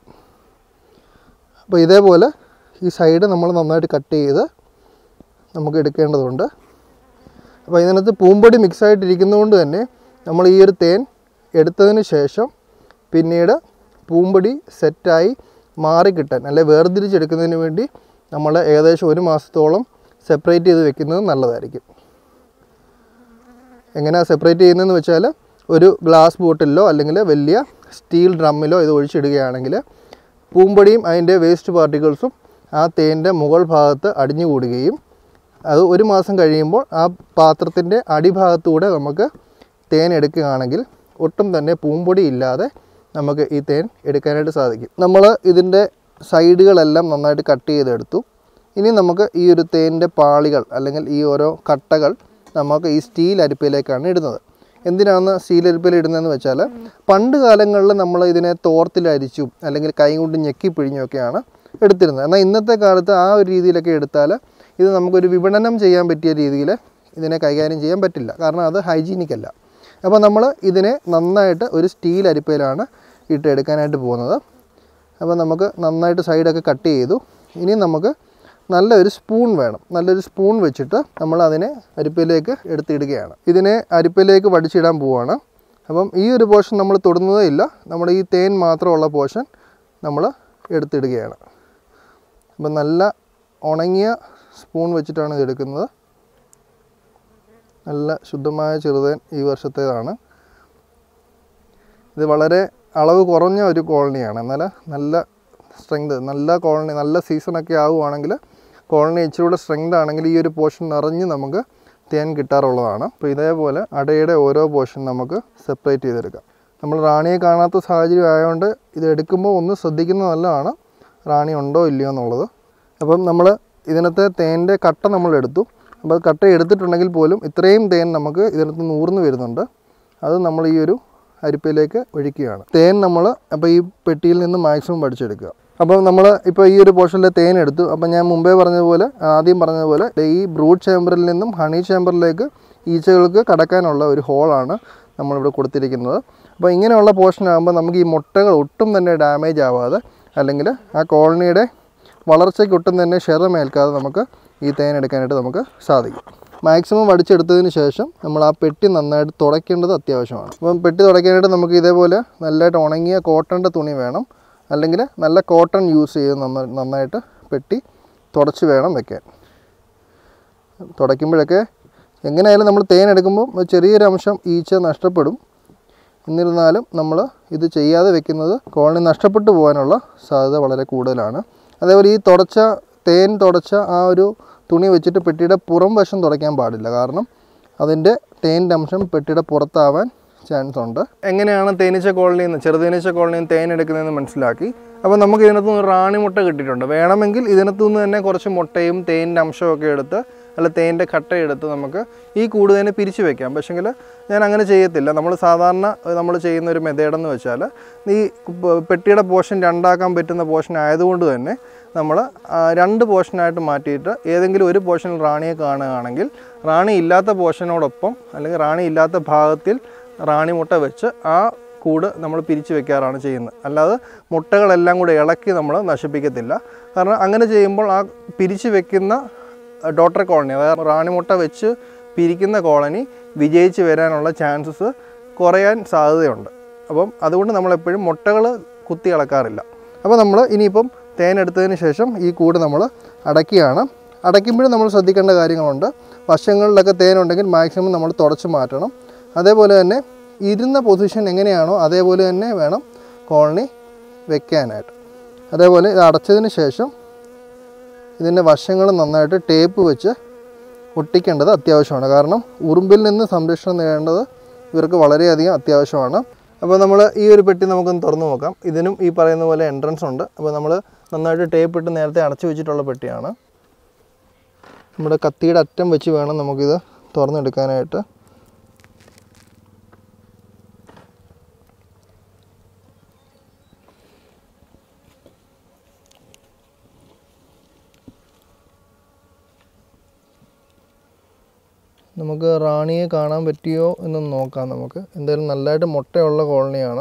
അപ്പോൾ ഇതേപോലെ ഈ സൈഡ് നമ്മൾ നന്നായിട്ട് കട്ട് ചെയ്ത് നമുക്ക് എടുക്കേണ്ടതുണ്ട് അപ്പോൾ ഇതിനകത്ത് പൂമ്പൊടി മിക്സ് ആയിട്ടിരിക്കുന്നതുകൊണ്ട് തന്നെ നമ്മൾ ഈ ഒരു തേൻ എടുത്തതിന് ശേഷം പിന്നീട് പൂമ്പൊടി സെറ്റായി മാറി കിട്ടാൻ അല്ലെ വേർതിരിച്ചെടുക്കുന്നതിന് വേണ്ടി നമ്മൾ ഏകദേശം ഒരു മാസത്തോളം സെപ്പറേറ്റ് ചെയ്ത് വെക്കുന്നത് നല്ലതായിരിക്കും എങ്ങനെയാണ് സെപ്പറേറ്റ് ചെയ്യുന്നതെന്ന് വെച്ചാൽ ഒരു ഗ്ലാസ് ബോട്ടിലോ അല്ലെങ്കിൽ വലിയ സ്റ്റീൽ ഡ്രമ്മിലോ ഇത് ഒഴിച്ചിടുകയാണെങ്കിൽ പൂമ്പൊടിയും അതിൻ്റെ വേസ്റ്റ് പാർട്ടിക്കിൾസും ആ തേൻ്റെ മുകൾ ഭാഗത്ത് അടിഞ്ഞുകൂടുകയും അത് ഒരു മാസം കഴിയുമ്പോൾ ആ പാത്രത്തിൻ്റെ അടിഭാഗത്തൂടെ നമുക്ക് തേൻ എടുക്കുകയാണെങ്കിൽ ഒട്ടും തന്നെ പൂമ്പൊടി ഇല്ലാതെ നമുക്ക് ഈ തേൻ എടുക്കാനായിട്ട് സാധിക്കും നമ്മൾ ഇതിൻ്റെ സൈഡുകളെല്ലാം നന്നായിട്ട് കട്ട് ചെയ്തെടുത്തു ഇനി നമുക്ക് ഈ ഒരു തേനിൻ്റെ പാളികൾ അല്ലെങ്കിൽ ഈ ഓരോ കട്ടകൾ നമുക്ക് ഈ സ്റ്റീൽ അരിപ്പയിലേക്കാണ് ഇടുന്നത് എന്തിനാണ് സ്റ്റീൽ അരിപ്പയിൽ ഇടുന്നതെന്ന് വെച്ചാൽ പണ്ട് കാലങ്ങളിൽ നമ്മൾ ഇതിനെ തോർത്തിലരിച്ചും അല്ലെങ്കിൽ കൈ കൊണ്ട് ഞെക്കി പിഴിഞ്ഞൊക്കെയാണ് എടുത്തിരുന്നത് എന്നാൽ ഇന്നത്തെ കാലത്ത് ആ ഒരു രീതിയിലൊക്കെ എടുത്താൽ ഇത് നമുക്കൊരു വിപണനം ചെയ്യാൻ പറ്റിയ രീതിയിൽ ഇതിനെ കൈകാര്യം ചെയ്യാൻ പറ്റില്ല കാരണം അത് ഹൈജീനിക് അല്ല അപ്പോൾ നമ്മൾ ഇതിനെ നന്നായിട്ട് ഒരു സ്റ്റീൽ അരിപ്പയിലാണ് ഇട്ട് എടുക്കാനായിട്ട് പോകുന്നത് അപ്പോൾ നമുക്ക് നന്നായിട്ട് സൈഡൊക്കെ കട്ട് ചെയ്തു ഇനി നമുക്ക് നല്ലൊരു സ്പൂൺ വേണം നല്ലൊരു സ്പൂൺ വെച്ചിട്ട് നമ്മൾ അതിനെ അരിപ്പയിലേക്ക് എടുത്തിടുകയാണ് ഇതിനെ അരിപ്പയിലേക്ക് വടിച്ചിടാൻ പോവുകയാണ് അപ്പം ഈ ഒരു പോർഷൻ നമ്മൾ തൊടുന്നതേ ഇല്ല നമ്മുടെ ഈ തേൻ മാത്രമുള്ള പോർഷൻ നമ്മൾ എടുത്തിടുകയാണ് അപ്പം നല്ല ഉണങ്ങിയ സ്പൂൺ വെച്ചിട്ടാണ് ഇത് എടുക്കുന്നത് നല്ല ശുദ്ധമായ ചെറുതേൻ ഈ വർഷത്തേതാണ് ഇത് വളരെ അളവ് കുറഞ്ഞ ഒരു കോളനിയാണ് എന്നാൽ നല്ല സ്ട്രെങ്ത് നല്ല കോളനി നല്ല സീസണൊക്കെ ആവുകയാണെങ്കിൽ കോളനി ഇച്ചിരി കൂടെ സ്ട്രെങ്ത് ആണെങ്കിൽ ഈ ഒരു പോർഷൻ നിറഞ്ഞ് നമുക്ക് തേൻ കിട്ടാറുള്ളതാണ് അപ്പോൾ ഇതേപോലെ അടയുടെ ഓരോ പോർഷൻ നമുക്ക് സെപ്പറേറ്റ് ചെയ്തെടുക്കാം നമ്മൾ റാണിയെ കാണാത്ത സാഹചര്യം ആയതുകൊണ്ട് ഇത് എടുക്കുമ്പോൾ ഒന്ന് ശ്രദ്ധിക്കുന്നത് നല്ലതാണ് റാണി ഉണ്ടോ ഇല്ലയോ എന്നുള്ളത് അപ്പം നമ്മൾ ഇതിനകത്തെ തേൻ്റെ കട്ട നമ്മൾ എടുത്തു അപ്പോൾ കട്ട എടുത്തിട്ടുണ്ടെങ്കിൽ പോലും ഇത്രയും തേൻ നമുക്ക് ഇതിനകത്ത് നൂർന്ന് വരുന്നുണ്ട് അത് നമ്മൾ ഈ ഒരു അരിപ്പയിലേക്ക് ഒഴിക്കുകയാണ് തേൻ നമ്മൾ അപ്പോൾ ഈ പെട്ടിയിൽ നിന്ന് മാക്സിമം പഠിച്ചെടുക്കുക അപ്പോൾ നമ്മൾ ഇപ്പോൾ ഈ ഒരു പോർഷനിലെ തേൻ എടുത്തു അപ്പോൾ ഞാൻ മുമ്പേ പറഞ്ഞതുപോലെ ആദ്യം പറഞ്ഞതുപോലെ ഈ ബ്രൂഡ് ചേമ്പറിൽ നിന്നും ഹണി ചേമ്പറിലേക്ക് ഈച്ചകൾക്ക് കടക്കാനുള്ള ഒരു ഹോളാണ് നമ്മളിവിടെ കൊടുത്തിരിക്കുന്നത് അപ്പോൾ ഇങ്ങനെയുള്ള പോർഷൻ ആകുമ്പോൾ നമുക്ക് ഈ മുട്ടകൾ ഒട്ടും തന്നെ ഡാമേജ് ആവാതെ അല്ലെങ്കിൽ ആ കോളനിയുടെ വളർച്ചയ്ക്ക് ഒട്ടും തന്നെ ക്ഷതമേൽക്കാതെ നമുക്ക് ഈ തേൻ എടുക്കാനായിട്ട് നമുക്ക് സാധിക്കും മാക്സിമം വടിച്ചെടുത്തതിന് ശേഷം നമ്മൾ ആ പെട്ടി നന്നായിട്ട് തുടയ്ക്കേണ്ടത് അത്യാവശ്യമാണ് അപ്പം പെട്ടി തുടയ്ക്കാനായിട്ട് നമുക്ക് ഇതേപോലെ നല്ലതായിട്ട് ഉണങ്ങിയ കോട്ടൻ്റെ തുണി വേണം അല്ലെങ്കിൽ നല്ല കോട്ടൺ യൂസ് ചെയ്ത് നന്ന നന്നായിട്ട് പെട്ടി തുടച്ച് വേണം വെക്കാൻ തുടയ്ക്കുമ്പോഴൊക്കെ എങ്ങനെയായാലും നമ്മൾ തേൻ എടുക്കുമ്പോൾ ഒരു ചെറിയൊരു അംശം ഈച്ച നഷ്ടപ്പെടും എന്നിരുന്നാലും നമ്മൾ ഇത് ചെയ്യാതെ വെക്കുന്നത് കോളനി നഷ്ടപ്പെട്ടു പോകാനുള്ള സാധ്യത വളരെ കൂടുതലാണ് അതേപോലെ ഈ തുടച്ച തേൻ തുടച്ച ആ ഒരു തുണി വെച്ചിട്ട് പെട്ടിയുടെ പുറം വശം തുടയ്ക്കാൻ പാടില്ല കാരണം അതിൻ്റെ തേൻ്റെ അംശം പെട്ടിയുടെ പുറത്താവാൻ ചാൻസ് ഉണ്ട് എങ്ങനെയാണ് തേനീച്ച കോളനിയിൽ നിന്ന് ചെറുതേനീച്ച കോളനിയിൽ നിന്ന് തേൻ എടുക്കുന്നതെന്ന് മനസ്സിലാക്കി അപ്പോൾ നമുക്ക് ഇതിനകത്ത് നിന്ന് റാണി മുട്ട കിട്ടിയിട്ടുണ്ട് വേണമെങ്കിൽ ഇതിനകത്തു നിന്ന് തന്നെ കുറച്ച് മുട്ടയും തേനിൻ്റെ അംശമൊക്കെ എടുത്ത് അല്ല തേൻ്റെ കട്ടയെടുത്ത് നമുക്ക് ഈ കൂട് തന്നെ പിരിച്ചു വെക്കാം പക്ഷേങ്കിൽ ഞാൻ അങ്ങനെ ചെയ്യത്തില്ല നമ്മൾ സാധാരണ നമ്മൾ ചെയ്യുന്ന ഒരു മെത്തേഡെന്ന് വെച്ചാൽ ഈ പ- പെട്ടിയുടെ പോർഷൻ രണ്ടാക്കാൻ പറ്റുന്ന പോർഷൻ ആയതുകൊണ്ട് തന്നെ നമ്മൾ രണ്ട് പോർഷനായിട്ട് മാറ്റിയിട്ട് ഏതെങ്കിലും ഒരു പോർഷനിൽ റാണിയെ കാണുകയാണെങ്കിൽ റാണി ഇല്ലാത്ത പോർഷനോടൊപ്പം അല്ലെങ്കിൽ റാണി ഇല്ലാത്ത ഭാഗത്തിൽ റാണി മുട്ട വെച്ച് ആ കൂട് നമ്മൾ പിരിച്ചു വെക്കാറാണ് ചെയ്യുന്നത് അല്ലാതെ മുട്ടകളെല്ലാം കൂടെ ഇളക്കി നമ്മൾ നശിപ്പിക്കത്തില്ല കാരണം അങ്ങനെ ചെയ്യുമ്പോൾ ആ പിരിച്ചു വെക്കുന്ന ഡോട്ടർ കോളനി അതായത് റാണി മുട്ട വെച്ച് പിരിക്കുന്ന കോളനി വിജയിച്ച് വരാനുള്ള ചാൻസസ് കുറയാൻ സാധ്യതയുണ്ട് അപ്പം അതുകൊണ്ട് നമ്മളെപ്പോഴും മുട്ടകൾ കുത്തി ഇളക്കാറില്ല അപ്പോൾ നമ്മൾ ഇനിയിപ്പം തേൻ എടുത്തതിന് ശേഷം ഈ കൂട് നമ്മൾ അടയ്ക്കുകയാണ് അടയ്ക്കുമ്പോഴും നമ്മൾ ശ്രദ്ധിക്കേണ്ട കാര്യങ്ങളുണ്ട് വശങ്ങളിലൊക്കെ തേനുണ്ടെങ്കിൽ മാക്സിമം നമ്മൾ തുടച്ച് മാറ്റണം അതേപോലെ തന്നെ ഇരുന്ന പൊസിഷൻ എങ്ങനെയാണോ അതേപോലെ തന്നെ വേണം കോളനി വെക്കാനായിട്ട് അതേപോലെ ഇത് അടച്ചതിന് ശേഷം ഇതിൻ്റെ വശങ്ങൾ നന്നായിട്ട് ടേപ്പ് വെച്ച് ഒട്ടിക്കേണ്ടത് അത്യാവശ്യമാണ് കാരണം ഉറുമ്പിൽ നിന്ന് സംരക്ഷണം നേടേണ്ടത് ഇവർക്ക് വളരെയധികം അത്യാവശ്യമാണ് അപ്പോൾ നമ്മൾ ഈ ഒരു പെട്ടി നമുക്കൊന്ന് തുറന്നു നോക്കാം ഇതിനും ഈ പറയുന്ന പോലെ എൻട്രൻസ് ഉണ്ട് അപ്പോൾ നമ്മൾ നന്നായിട്ട് ടേപ്പ് ഇട്ട് നേരത്തെ അടച്ചു വെച്ചിട്ടുള്ള പെട്ടിയാണ് നമ്മുടെ കത്തിയുടെ അറ്റം വെച്ച് വേണം നമുക്കിത് തുറന്നെടുക്കാനായിട്ട് നമുക്ക് റാണിയെ കാണാൻ പറ്റിയോ എന്നൊന്ന് നോക്കാം നമുക്ക് എന്തായാലും നല്ലതായിട്ട് മുട്ടയുള്ള കോളനിയാണ്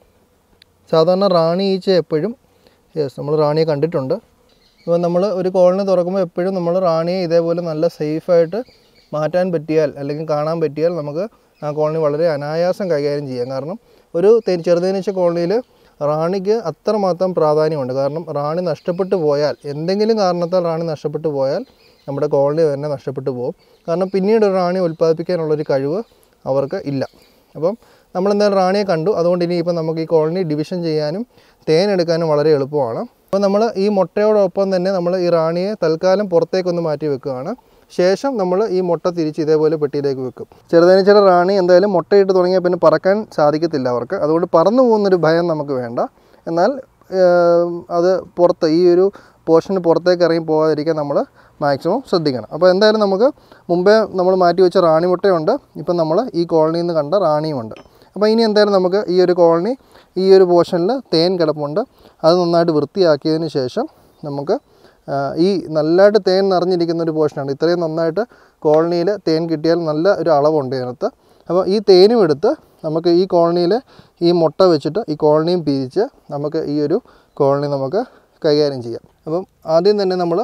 സാധാരണ റാണി ഈച്ച എപ്പോഴും യെസ് നമ്മൾ റാണിയെ കണ്ടിട്ടുണ്ട് അപ്പോൾ നമ്മൾ ഒരു കോളനി തുറക്കുമ്പോൾ എപ്പോഴും നമ്മൾ റാണിയെ ഇതേപോലെ നല്ല സേഫായിട്ട് മാറ്റാൻ പറ്റിയാൽ അല്ലെങ്കിൽ കാണാൻ പറ്റിയാൽ നമുക്ക് ആ കോളനി വളരെ അനായാസം കൈകാര്യം ചെയ്യാം കാരണം ഒരു തേ- ചെറുതേനീച്ച കോളനിയിൽ റാണിക്ക് അത്രമാത്രം പ്രാധാന്യമുണ്ട് കാരണം റാണി നഷ്ടപ്പെട്ടു പോയാൽ എന്തെങ്കിലും കാരണത്താൽ റാണി നഷ്ടപ്പെട്ടു പോയാൽ നമ്മുടെ കോളനി തന്നെ നഷ്ടപ്പെട്ടു പോകും കാരണം പിന്നീട് ഒരു റാണി ഉൽപ്പാദിപ്പിക്കാനുള്ളൊരു കഴിവ് അവർക്ക് ഇല്ല അപ്പം നമ്മൾ എന്തായാലും റാണിയെ കണ്ടു അതുകൊണ്ട് ഇനി ഇപ്പം നമുക്ക് ഈ കോളനി ഡിവിഷൻ ചെയ്യാനും തേൻ എടുക്കാനും വളരെ എളുപ്പമാണ് അപ്പോൾ നമ്മൾ ഈ മുട്ടയോടൊപ്പം തന്നെ നമ്മൾ ഈ റാണിയെ തൽക്കാലം പുറത്തേക്കൊന്ന് മാറ്റി വെക്കുകയാണ് ശേഷം നമ്മൾ ഈ മുട്ട തിരിച്ച് ഇതേപോലെ പെട്ടിയിലേക്ക് വെക്കും ചെറുതേനീച്ചയുടെ റാണി എന്തായാലും മുട്ടയിട്ട് തുടങ്ങിയാൽ പിന്നെ പറക്കാൻ സാധിക്കത്തില്ല അവർക്ക് അതുകൊണ്ട് പറന്നു പോകുന്നൊരു ഭയം നമുക്ക് വേണ്ട എന്നാൽ ഏം, അത് പുറത്ത് ഈ ഒരു പോർഷന് പുറത്തേക്ക് ഇറങ്ങി പോകാതിരിക്കാൻ നമ്മൾ മാക്സിമം ശ്രദ്ധിക്കണം അപ്പോൾ എന്തായാലും നമുക്ക് മുമ്പേ നമ്മൾ മാറ്റി വെച്ച റാണി മുട്ടയുണ്ട് ഇപ്പം നമ്മൾ ഈ കോളനിയിൽ നിന്ന് കണ്ട റാണിയുമുണ്ട് അപ്പോൾ ഇനി എന്തായാലും നമുക്ക് ഈ ഒരു കോളനി ഈ ഒരു പോർഷനിൽ തേൻ കിടപ്പുണ്ട് അത് നന്നായിട്ട് വൃത്തിയാക്കിയതിന് ശേഷം നമുക്ക് ആ, ഈ നല്ലതായിട്ട് തേൻ നിറഞ്ഞിരിക്കുന്ന ഒരു പോർഷനാണ് ഇത്രയും നന്നായിട്ട് കോളനിയിൽ തേൻ കിട്ടിയാൽ നല്ല ഒരു അളവുണ്ട് ഇതിനകത്ത് അപ്പോൾ ഈ തേനും എടുത്ത് നമുക്ക് ഈ കോളനിയിൽ ഈ മുട്ട വെച്ചിട്ട് ഈ കോളനിയും പിരിച്ച് നമുക്ക് ഈ ഒരു കോളനി നമുക്ക് കൈകാര്യം ചെയ്യാം അപ്പം ആദ്യം തന്നെ നമ്മൾ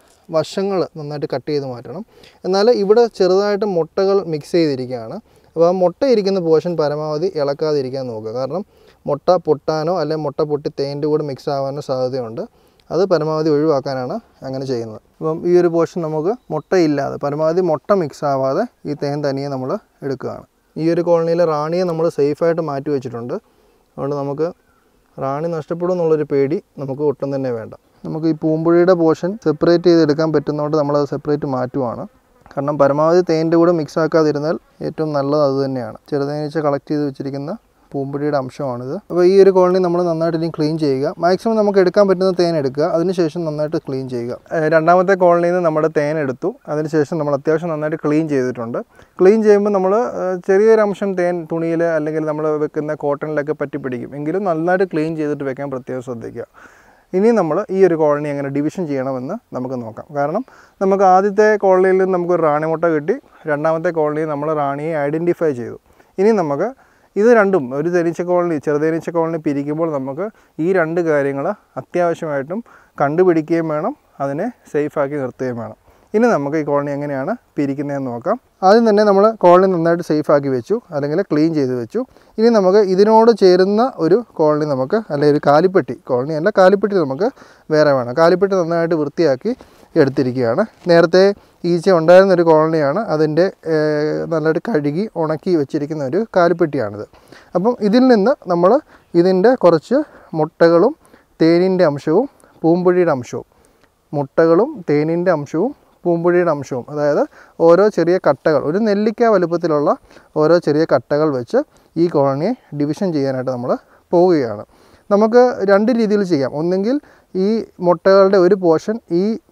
വശങ്ങൾ നന്നായിട്ട് കട്ട് ചെയ്ത് മാറ്റണം എന്നാൽ ഇവിടെ ചെറുതായിട്ട് മുട്ടകൾ മിക്സ് ചെയ്തിരിക്കുകയാണ് അപ്പോൾ ആ മുട്ട ഇരിക്കുന്ന പോർഷൻ പരമാവധി ഇളക്കാതിരിക്കാൻ നോക്കുക കാരണം മുട്ട പൊട്ടാനോ അല്ലെങ്കിൽ മുട്ട പൊട്ടി തേൻ്റെ കൂടെ മിക്സ് ആവാനോ സാധ്യതയുണ്ട് അത് പരമാവധി ഒഴിവാക്കാനാണ് അങ്ങനെ ചെയ്യുന്നത് അപ്പം ഈ ഒരു പോർഷൻ നമുക്ക് മുട്ടയില്ലാതെ പരമാവധി മുട്ട മിക്സ് ആവാതെ ഈ തേൻ തനിയെ നമ്മൾ എടുക്കുകയാണ് ഈ ഒരു കോളനിയിലെ റാണിയെ നമ്മൾ സേഫായിട്ട് മാറ്റി വെച്ചിട്ടുണ്ട് അതുകൊണ്ട് നമുക്ക് റാണി നഷ്ടപ്പെടും എന്നുള്ളൊരു പേടി നമുക്ക് ഒട്ടും തന്നെ വേണ്ട നമുക്ക് ഈ പൂമ്പുഴയുടെ പോർഷൻ സെപ്പറേറ്റ് ചെയ്തെടുക്കാൻ പറ്റുന്നതുകൊണ്ട് നമ്മളത് സെപ്പറേറ്റ് മാറ്റുവാണ് കാരണം പരമാവധി തേൻ്റെ കൂടെ മിക്സ് ആക്കാതിരുന്നാൽ ഏറ്റവും നല്ലത് അത് തന്നെയാണ് ചെറുതേനീച്ച കളക്ട് ചെയ്ത് വെച്ചിരിക്കുന്ന പൂമ്പൊടിയുടെ അംശമാണിത് അപ്പോൾ ഈ ഒരു കോളനി നമ്മൾ നന്നായിട്ട് ഇനി ക്ലീൻ ചെയ്യുക മാക്സിമം നമുക്ക് എടുക്കാൻ പറ്റുന്ന തേൻ എടുക്കുക അതിനുശേഷം നന്നായിട്ട് ക്ലീൻ ചെയ്യുക ഏഹ് രണ്ടാമത്തെ കോളനിയിൽ നിന്ന് നമ്മുടെ തേൻ എടുത്തു അതിനുശേഷം നമ്മൾ അത്യാവശ്യം നന്നായിട്ട് ക്ലീൻ ചെയ്തിട്ടുണ്ട് ക്ലീൻ ചെയ്യുമ്പോൾ നമ്മൾ ചെറിയൊരു അംശം തേൻ തുണിയിൽ അല്ലെങ്കിൽ നമ്മൾ വെക്കുന്ന കോട്ടണിലൊക്കെ പറ്റി പിടിക്കും എങ്കിലും നന്നായിട്ട് ക്ലീൻ ചെയ്തിട്ട് വെക്കാൻ പ്രത്യേകം ശ്രദ്ധിക്കുക ഇനി നമ്മൾ ഈ ഒരു കോളനി എങ്ങനെ ഡിവിഷൻ ചെയ്യണമെന്ന് നമുക്ക് നോക്കാം കാരണം നമുക്ക് ആദ്യത്തെ കോളനിയിൽ നിന്ന് നമുക്കൊരു റാണിമുട്ട കിട്ടി രണ്ടാമത്തെ കോളനിയിൽ നമ്മൾ റാണിയെ ഐഡൻറ്റിഫൈ ചെയ്തു ഇനി നമുക്ക് ഇത് രണ്ടും ഒരു തേനീച്ച കോളനി ചെറുതേനീച്ച കോളനി പിരിക്കുമ്പോൾ നമുക്ക് ഈ രണ്ട് കാര്യങ്ങൾ അത്യാവശ്യമായിട്ടും കണ്ടുപിടിക്കുകയും വേണം അതിനെ സേഫാക്കി നിർത്തുകയും വേണം ഇനി നമുക്ക് ഈ കോളനി എങ്ങനെയാണ് പിരിക്കുന്നതെന്ന് നോക്കാം ആദ്യം തന്നെ നമ്മൾ കോളനി നന്നായിട്ട് സേഫാക്കി വെച്ചു അല്ലെങ്കിൽ ക്ലീൻ ചെയ്ത് വെച്ചു ഇനി നമുക്ക് ഇതിനോട് ചേരുന്ന ഒരു കോളനി നമുക്ക് അല്ലെങ്കിൽ ഒരു കാലിപ്പെട്ടി കോളനി അല്ല കാലിപ്പെട്ടി നമുക്ക് വേറെ വേണം കാലിപ്പെട്ടി നന്നായിട്ട് വൃത്തിയാക്കി എടുത്തിരിക്കുകയാണ് നേരത്തെ ഈച്ച ഉണ്ടായിരുന്ന ഒരു കോളനിയാണ് അതിൻ്റെ ഏഹ്, നല്ലതായിട്ട് കഴുകി ഉണക്കി വെച്ചിരിക്കുന്ന ഒരു കാലിപ്പെട്ടിയാണിത് അപ്പം ഇതിൽ നിന്ന് നമ്മൾ ഇതിൻ്റെ കുറച്ച് മുട്ടകളും തേനിൻ്റെ അംശവും പൂമ്പൊഴിയുടെ അംശവും മുട്ടകളും തേനിൻ്റെ അംശവും പൂമ്പൊടിയുടെ അംശവും അതായത് ഓരോ ചെറിയ കട്ടകൾ ഒരു നെല്ലിക്ക വലുപ്പത്തിലുള്ള ഓരോ ചെറിയ കട്ടകൾ വെച്ച് ഈ കോളനിയെ ഡിവിഷൻ ചെയ്യാനായിട്ട് നമ്മൾ പോവുകയാണ് നമുക്ക് രണ്ട് രീതിയിൽ ചെയ്യാം ഒന്നെങ്കിൽ ഈ മുട്ടകളുടെ ഒരു പോർഷൻ ഈ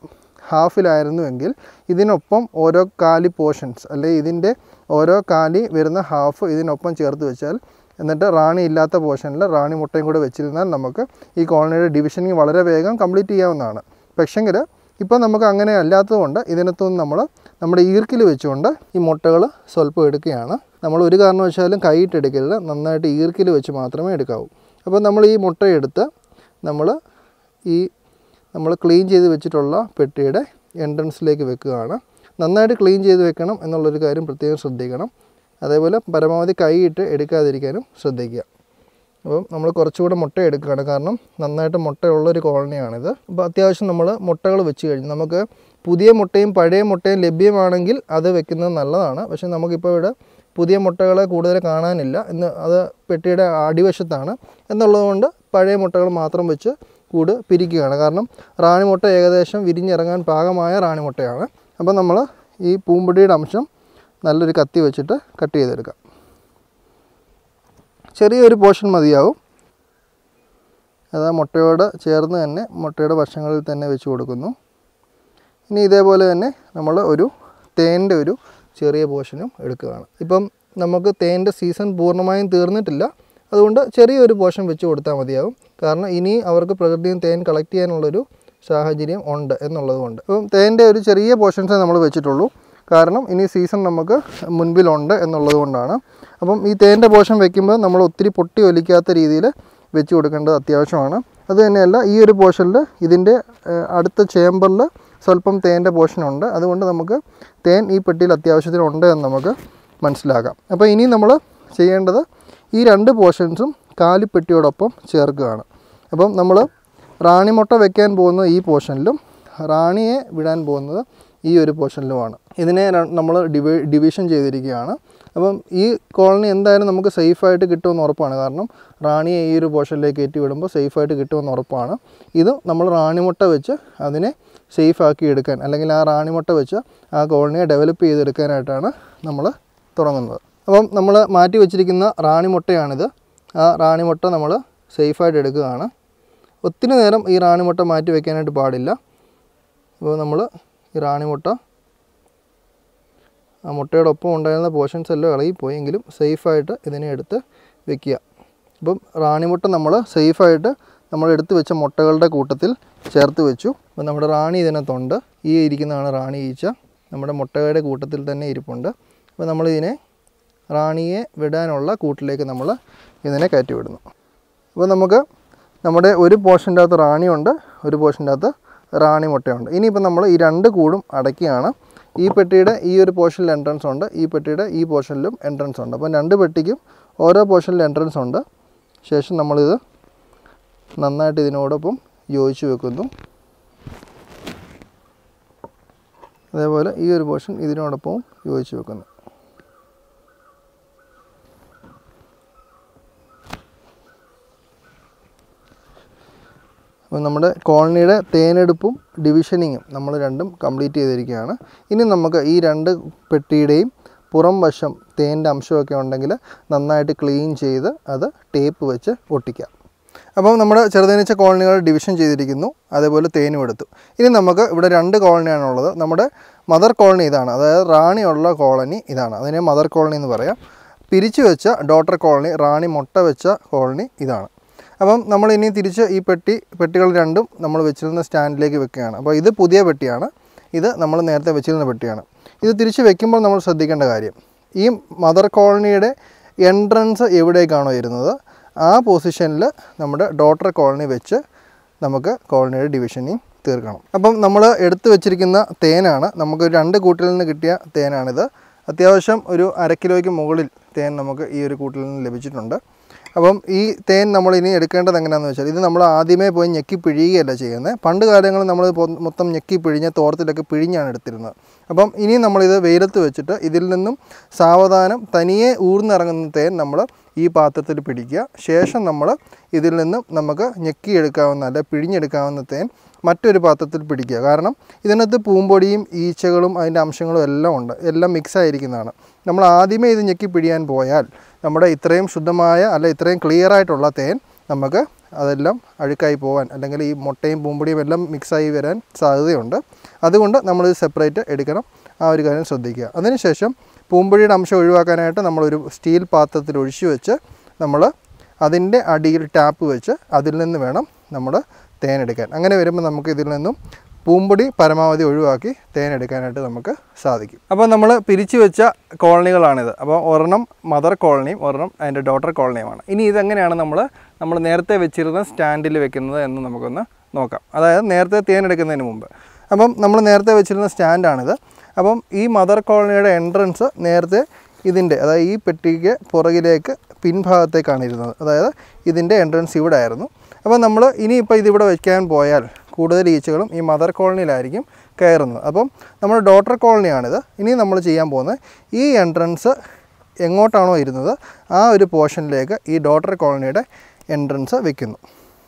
ഹാഫിലായിരുന്നുവെങ്കിൽ ഇതിനൊപ്പം ഓരോ കാലി പോർഷൻസ് അല്ലെങ്കിൽ ഇതിൻ്റെ ഓരോ കാലി വരുന്ന ഹാഫ് ഇതിനൊപ്പം ചേർത്ത് വെച്ചാൽ എന്നിട്ട് റാണി ഇല്ലാത്ത പോർഷനിൽ റാണി മുട്ടയും കൂടെ വെച്ചിരുന്നാൽ നമുക്ക് ഈ കോളനിയുടെ ഡിവിഷനിങ് വളരെ വേഗം കംപ്ലീറ്റ് ചെയ്യാവുന്നതാണ് പക്ഷെങ്കിൽ ഇപ്പോൾ നമുക്ക് അങ്ങനെ അല്ലാത്തതുകൊണ്ട് ഇതിനകത്തുനിന്ന് നമ്മൾ നമ്മുടെ ഈർക്കിൽ വെച്ചുകൊണ്ട് ഈ മുട്ടകൾ സ്വല്പം എടുക്കുകയാണ് നമ്മൾ ഒരു കാരണവശാലും കൈയിട്ട് എടുക്കരുത് നന്നായിട്ട് ഈർക്കിൽ വെച്ച് മാത്രമേ എടുക്കാവൂ അപ്പോൾ നമ്മൾ ഈ മുട്ടയെടുത്ത് നമ്മൾ ഈ നമ്മൾ ക്ലീൻ ചെയ്ത് വെച്ചിട്ടുള്ള പെട്ടിയുടെ എൻട്രൻസിലേക്ക് വെക്കുകയാണ് നന്നായിട്ട് ക്ലീൻ ചെയ്ത് വെക്കണം എന്നുള്ളൊരു കാര്യം പ്രത്യേകം ശ്രദ്ധിക്കണം അതേപോലെ പരമാവധി കൈയിട്ട് എടുക്കാതിരിക്കാനും ശ്രദ്ധിക്കുക അപ്പം നമ്മൾ കുറച്ചുകൂടെ മുട്ട എടുക്കുകയാണ് കാരണം നന്നായിട്ട് മുട്ടയുള്ളൊരു കോളനിയാണിത് അപ്പോൾ അത്യാവശ്യം നമ്മൾ മുട്ടകൾ വെച്ച് കഴിഞ്ഞ് നമുക്ക് പുതിയ മുട്ടയും പഴയ മുട്ടയും ലഭ്യമാണെങ്കിൽ അത് വെക്കുന്നത് നല്ലതാണ് പക്ഷേ നമുക്കിപ്പോൾ ഇവിടെ പുതിയ മുട്ടകളെ കൂടുതൽ കാണാനില്ല എന്ന് അത് പെട്ടിയുടെ അടിവശത്താണ് എന്നുള്ളതുകൊണ്ട് പഴയ മുട്ടകൾ മാത്രം വെച്ച് കൂട് പിരിക്കുകയാണ് കാരണം റാണിമുട്ട ഏകദേശം വിരിഞ്ഞിറങ്ങാൻ പാകമായ റാണിമുട്ടയാണ് അപ്പോൾ നമ്മൾ ഈ പൂമ്പൊടിയുടെ അംശം നല്ലൊരു കത്തി വെച്ചിട്ട് കട്ട് ചെയ്തെടുക്കാം ചെറിയൊരു പോർഷൻ മതിയാവും അത് ആ മുട്ടയോട് ചേർന്ന് തന്നെ മുട്ടയുടെ വശങ്ങളിൽ തന്നെ വെച്ച് കൊടുക്കുന്നു ഇനി ഇതേപോലെ തന്നെ നമ്മൾ ഒരു തേൻ്റെ ഒരു ചെറിയ പോർഷനും എടുക്കുകയാണ് ഇപ്പം നമുക്ക് തേൻ്റെ സീസൺ പൂർണ്ണമായും തീർന്നിട്ടില്ല അതുകൊണ്ട് ചെറിയൊരു പോർഷൻ വെച്ച് കൊടുത്താൽ മതിയാവും കാരണം ഇനി അവർക്ക് പ്രകൃതിയിൽ നിന്ന് തേൻ കളക്ട് ചെയ്യാനുള്ളൊരു സാഹചര്യം ഉണ്ട് എന്നുള്ളത് കൊണ്ട് അപ്പം തേൻ്റെ ഒരു ചെറിയ പോർഷൻസേ നമ്മൾ വെച്ചിട്ടുള്ളൂ കാരണം ഇനി സീസൺ നമുക്ക് മുൻപിലുണ്ട് എന്നുള്ളത് കൊണ്ടാണ് അപ്പം ഈ തേൻ്റെ പോർഷൻ വെക്കുമ്പോൾ നമ്മൾ ഒത്തിരി പൊട്ടി ഒലിക്കാത്ത രീതിയിൽ വെച്ച് കൊടുക്കേണ്ടത് അത്യാവശ്യമാണ് അത് തന്നെയല്ല ഈ ഒരു പോർഷനിൽ ഇതിൻ്റെ ഏഹ്, അടുത്ത ചേമ്പറിൽ സ്വല്പം തേൻ്റെ പോർഷനുണ്ട് അതുകൊണ്ട് നമുക്ക് തേൻ ഈ പെട്ടിയിൽ അത്യാവശ്യത്തിന് ഉണ്ട് എന്ന് നമുക്ക് മനസ്സിലാക്കാം അപ്പോൾ ഇനി നമ്മൾ ചെയ്യേണ്ടത് ഈ രണ്ട് പോർഷൻസും കാലിപ്പെട്ടിയോടൊപ്പം ചേർക്കുകയാണ് അപ്പം നമ്മൾ റാണിമുട്ട വെക്കാൻ പോകുന്ന ഈ പോർഷനിലും റാണിയെ വിടാൻ പോകുന്നത് ഈ ഒരു പോർഷനിലുമാണ് ഇതിനെ നമ്മൾ ഡിവൈ ഡിവിഷൻ ചെയ്തിരിക്കുകയാണ് അപ്പം ഈ കോളനി എന്തായാലും നമുക്ക് സേഫായിട്ട് കിട്ടുമെന്ന് ഉറപ്പാണ് കാരണം റാണിയെ ഈ ഒരു പോർഷനിലേക്ക് കയറ്റി വിടുമ്പോൾ സേഫായിട്ട് കിട്ടുമെന്ന് ഉറപ്പാണ് ഇത് നമ്മൾ റാണിമുട്ട വെച്ച് അതിനെ സേഫ് ആക്കി എടുക്കാൻ അല്ലെങ്കിൽ ആ റാണിമുട്ട വെച്ച് ആ കോളനിയെ ഡെവലപ്പ് ചെയ്തെടുക്കാനായിട്ടാണ് നമ്മൾ തുടങ്ങുന്നത് അപ്പം നമ്മൾ മാറ്റി വെച്ചിരിക്കുന്ന റാണിമുട്ടയാണിത് ആ റാണിമുട്ട നമ്മൾ സേഫായിട്ട് എടുക്കുകയാണ് ഒത്തിരി നേരം ഈ റാണിമുട്ട മാറ്റി വെക്കാനായിട്ട് പാടില്ല അപ്പോൾ നമ്മൾ ഈ റാണിമുട്ട ആ മുട്ടയുടെ ഒപ്പം ഉണ്ടായിരുന്ന പോർഷൻസ് എല്ലാം ഇളകിപ്പോയെങ്കിലും സേഫായിട്ട് ഇതിനെ എടുത്ത് വെക്കുക അപ്പം റാണിമുട്ട നമ്മൾ സേഫായിട്ട് നമ്മൾ എടുത്ത് വെച്ച മുട്ടകളുടെ കൂട്ടത്തിൽ ചേർത്ത് വെച്ചു അപ്പോൾ നമ്മുടെ റാണി ഇതിനകത്തുണ്ട് ഈ ഇരിക്കുന്നതാണ് റാണി ഈച്ച നമ്മുടെ മുട്ടയുടെ കൂട്ടത്തിൽ തന്നെ ഇരിപ്പുണ്ട് അപ്പോൾ നമ്മളിതിനെ റാണിയെ വിടാനുള്ള കൂട്ടിലേക്ക് നമ്മൾ ഇതിനെ കയറ്റി വിടുന്നു അപ്പോൾ നമുക്ക് നമ്മുടെ ഒരു പോർഷൻ്റെ അകത്ത് റാണിയുണ്ട് ഒരു പോർഷൻ്റെ അകത്ത് റാണി മുട്ടയുണ്ട് ഇനിയിപ്പോൾ നമ്മൾ ഈ രണ്ട് കൂടും അടയ്ക്കുകയാണ് ഈ പെട്ടിയുടെ ഈ ഒരു പോർഷനിൽ എൻട്രൻസ് ഉണ്ട് ഈ പെട്ടിയുടെ ഈ പോർഷനിലും എൻട്രൻസ് ഉണ്ട് അപ്പോൾ രണ്ട് പെട്ടിക്കും ഓരോ പോർഷനിൽ എൻട്രൻസ് ഉണ്ട് ശേഷം നമ്മളിത് നന്നായിട്ട് ഇതിനോടൊപ്പം യോജിച്ച് വെക്കുന്നു അതേപോലെ ഈ ഒരു പോർഷൻ ഇതിനോടൊപ്പം യോജിച്ച് വെക്കുന്നു അപ്പോൾ നമ്മുടെ കോളനിയുടെ തേനെടുപ്പും ഡിവിഷനിങ്ങും നമ്മൾ രണ്ടും കംപ്ലീറ്റ് ചെയ്തിരിക്കുകയാണ് ഇനി നമുക്ക് ഈ രണ്ട് പെട്ടിയുടെയും പുറം വശം തേൻ്റെ അംശമൊക്കെ ഉണ്ടെങ്കിൽ നന്നായിട്ട് ക്ലീൻ ചെയ്ത് അത് ടേപ്പ് വെച്ച് ഒട്ടിക്കാം അപ്പം നമ്മുടെ ചെറുതേനീച്ച കോളനികൾ ഡിവിഷൻ ചെയ്തിരിക്കുന്നു അതേപോലെ തേനും എടുത്തു ഇനി നമുക്ക് ഇവിടെ രണ്ട് കോളനിയാണുള്ളത് നമ്മുടെ മദർ കോളനി ഇതാണ് അതായത് റാണിയുള്ള കോളനി ഇതാണ് അതിനെ മദർ കോളനി എന്ന് പറയാം പിരിച്ചു വെച്ച ഡോട്ടർ കോളനി റാണി മുട്ട വെച്ച കോളനി ഇതാണ് അപ്പം നമ്മൾ ഇനി തിരിച്ച് ഈ പെട്ടി പെട്ടികൾ രണ്ടും നമ്മൾ വെച്ചിരുന്ന സ്റ്റാൻഡിലേക്ക് വെക്കുകയാണ് അപ്പോൾ ഇത് പുതിയ പെട്ടിയാണ് ഇത് നമ്മൾ നേരത്തെ വെച്ചിരുന്ന പെട്ടിയാണ് ഇത് തിരിച്ച് വെക്കുമ്പോൾ നമ്മൾ ശ്രദ്ധിക്കേണ്ട കാര്യം ഈ മദർ കോളനിയുടെ എൻട്രൻസ് എവിടേക്കാണോ വരുന്നത് ആ പൊസിഷനിൽ നമ്മുടെ ഡോട്ടർ കോളനി വെച്ച് നമുക്ക് കോളനിയുടെ ഡിവിഷനിങ് തീർക്കണം അപ്പം നമ്മൾ എടുത്തു വെച്ചിരിക്കുന്ന തേനാണ് നമുക്ക് രണ്ട് കൂട്ടിൽ നിന്ന് കിട്ടിയ തേനാണിത് അത്യാവശ്യം ഒരു അര കിലോയ്ക്ക് മുകളിൽ തേൻ നമുക്ക് ഈ ഒരു കൂട്ടിൽ നിന്ന് ലഭിച്ചിട്ടുണ്ട് അപ്പം ഈ തേൻ നമ്മൾ ഇനി എടുക്കേണ്ടത് എങ്ങനെയാണെന്ന് വെച്ചാൽ ഇത് നമ്മൾ ആദ്യമേ പോയി ഞെക്കി പിഴിയുകയല്ല ചെയ്യുന്നത് പണ്ട് കാലങ്ങളിൽ നമ്മൾ പൊ- മൊത്തം ഞെക്കി പിഴിഞ്ഞ് തോർത്തിലൊക്കെ പിഴിഞ്ഞാണ് എടുത്തിരുന്നത് അപ്പം ഇനി നമ്മളിത് വെയിലത്ത് വെച്ചിട്ട് ഇതിൽ നിന്നും സാവധാനം തനിയെ ഊർന്നിറങ്ങുന്ന തേൻ നമ്മൾ ഈ പാത്രത്തിൽ പിടിക്കുക ശേഷം നമ്മൾ ഇതിൽ നിന്നും നമുക്ക് ഞെക്കിയെടുക്കാവുന്ന അല്ല പിഴിഞ്ഞെടുക്കാവുന്ന തേൻ മറ്റൊരു പാത്രത്തിൽ പിടിക്കുക കാരണം ഇതിനകത്ത് പൂമ്പൊടിയും ഈച്ചകളും അതിൻ്റെ അംശങ്ങളും എല്ലാം ഉണ്ട് എല്ലാം മിക്സ് ആയിരിക്കുന്നതാണ് നമ്മൾ ആദ്യമേ ഇത് ഞെക്കി പിഴിയാൻ പോയാൽ നമ്മുടെ ഇത്രയും ശുദ്ധമായ അല്ല ഇത്രയും ക്ലിയർ ആയിട്ടുള്ള തേൻ നമുക്ക് അതെല്ലാം അഴുക്കായി പോകാൻ അല്ലെങ്കിൽ ഈ മുട്ടയും പൂമ്പൊടിയും എല്ലാം മിക്സായി വരാൻ സാധ്യതയുണ്ട് അതുകൊണ്ട് നമ്മളിത് സെപ്പറേറ്റ് എടുക്കണം ആ ഒരു കാര്യം ശ്രദ്ധിക്കുക അതിനുശേഷം പൂമ്പൊടിയുടെ അംശം ഒഴിവാക്കാനായിട്ട് നമ്മളൊരു സ്റ്റീൽ പാത്രത്തിൽ ഒഴിച്ചു വെച്ച് നമ്മൾ അതിൻ്റെ അടിയിൽ ടാപ്പ് വെച്ച് അതിൽ നിന്ന് വേണം നമ്മൾ തേൻ എടുക്കാൻ അങ്ങനെ വരുമ്പോൾ നമുക്ക് ഇതിൽ നിന്നും പൂമ്പൊടി പരമാവധി ഒഴിവാക്കി തേൻ എടുക്കാനായിട്ട് നമുക്ക് സാധിക്കും അപ്പോൾ നമ്മൾ പിരിച്ചു വെച്ച കോളനികളാണിത് അപ്പോൾ ഒരെണ്ണം മദർ കോളനിയും ഒരെണ്ണം അതിൻ്റെ ഡോട്ടർ കോളനിയുമാണ് ഇനി ഇതെങ്ങനെയാണ് നമ്മൾ നമ്മൾ നേരത്തെ വെച്ചിരുന്ന സ്റ്റാൻഡിൽ വെക്കുന്നത് എന്ന് നമുക്കൊന്ന് നോക്കാം അതായത് നേരത്തെ തേൻ എടുക്കുന്നതിന് മുമ്പ് അപ്പം നമ്മൾ നേരത്തെ വെച്ചിരുന്ന സ്റ്റാൻഡാണിത് അപ്പം ഈ മദർ കോളനിയുടെ എൻട്രൻസ് നേരത്തെ ഇതിൻ്റെ അതായത് ഈ പെട്ടിക്ക് പുറകിലേക്ക് പിൻഭാഗത്തേക്കാണ് ഇരുന്നത് അതായത് ഇതിൻ്റെ എൻട്രൻസ് ഇവിടെ ആയിരുന്നു അപ്പോൾ നമ്മൾ ഇനിയിപ്പോൾ ഇതിവിടെ വയ്ക്കാൻ പോയാൽ കൂടുതൽ ഈച്ചകളും ഈ മദർ കോളനിയിലായിരിക്കും കയറുന്നത് അപ്പം നമ്മൾ ഡോട്ടർ കോളനിയാണിത് ഇനി നമ്മൾ ചെയ്യാൻ പോകുന്നത് ഈ എൻട്രൻസ് എങ്ങോട്ടാണോ ഇരുന്നത് ആ ഒരു പോർഷനിലേക്ക് ഈ ഡോട്ടർ കോളനിയുടെ എൻട്രൻസ് വെക്കുന്നു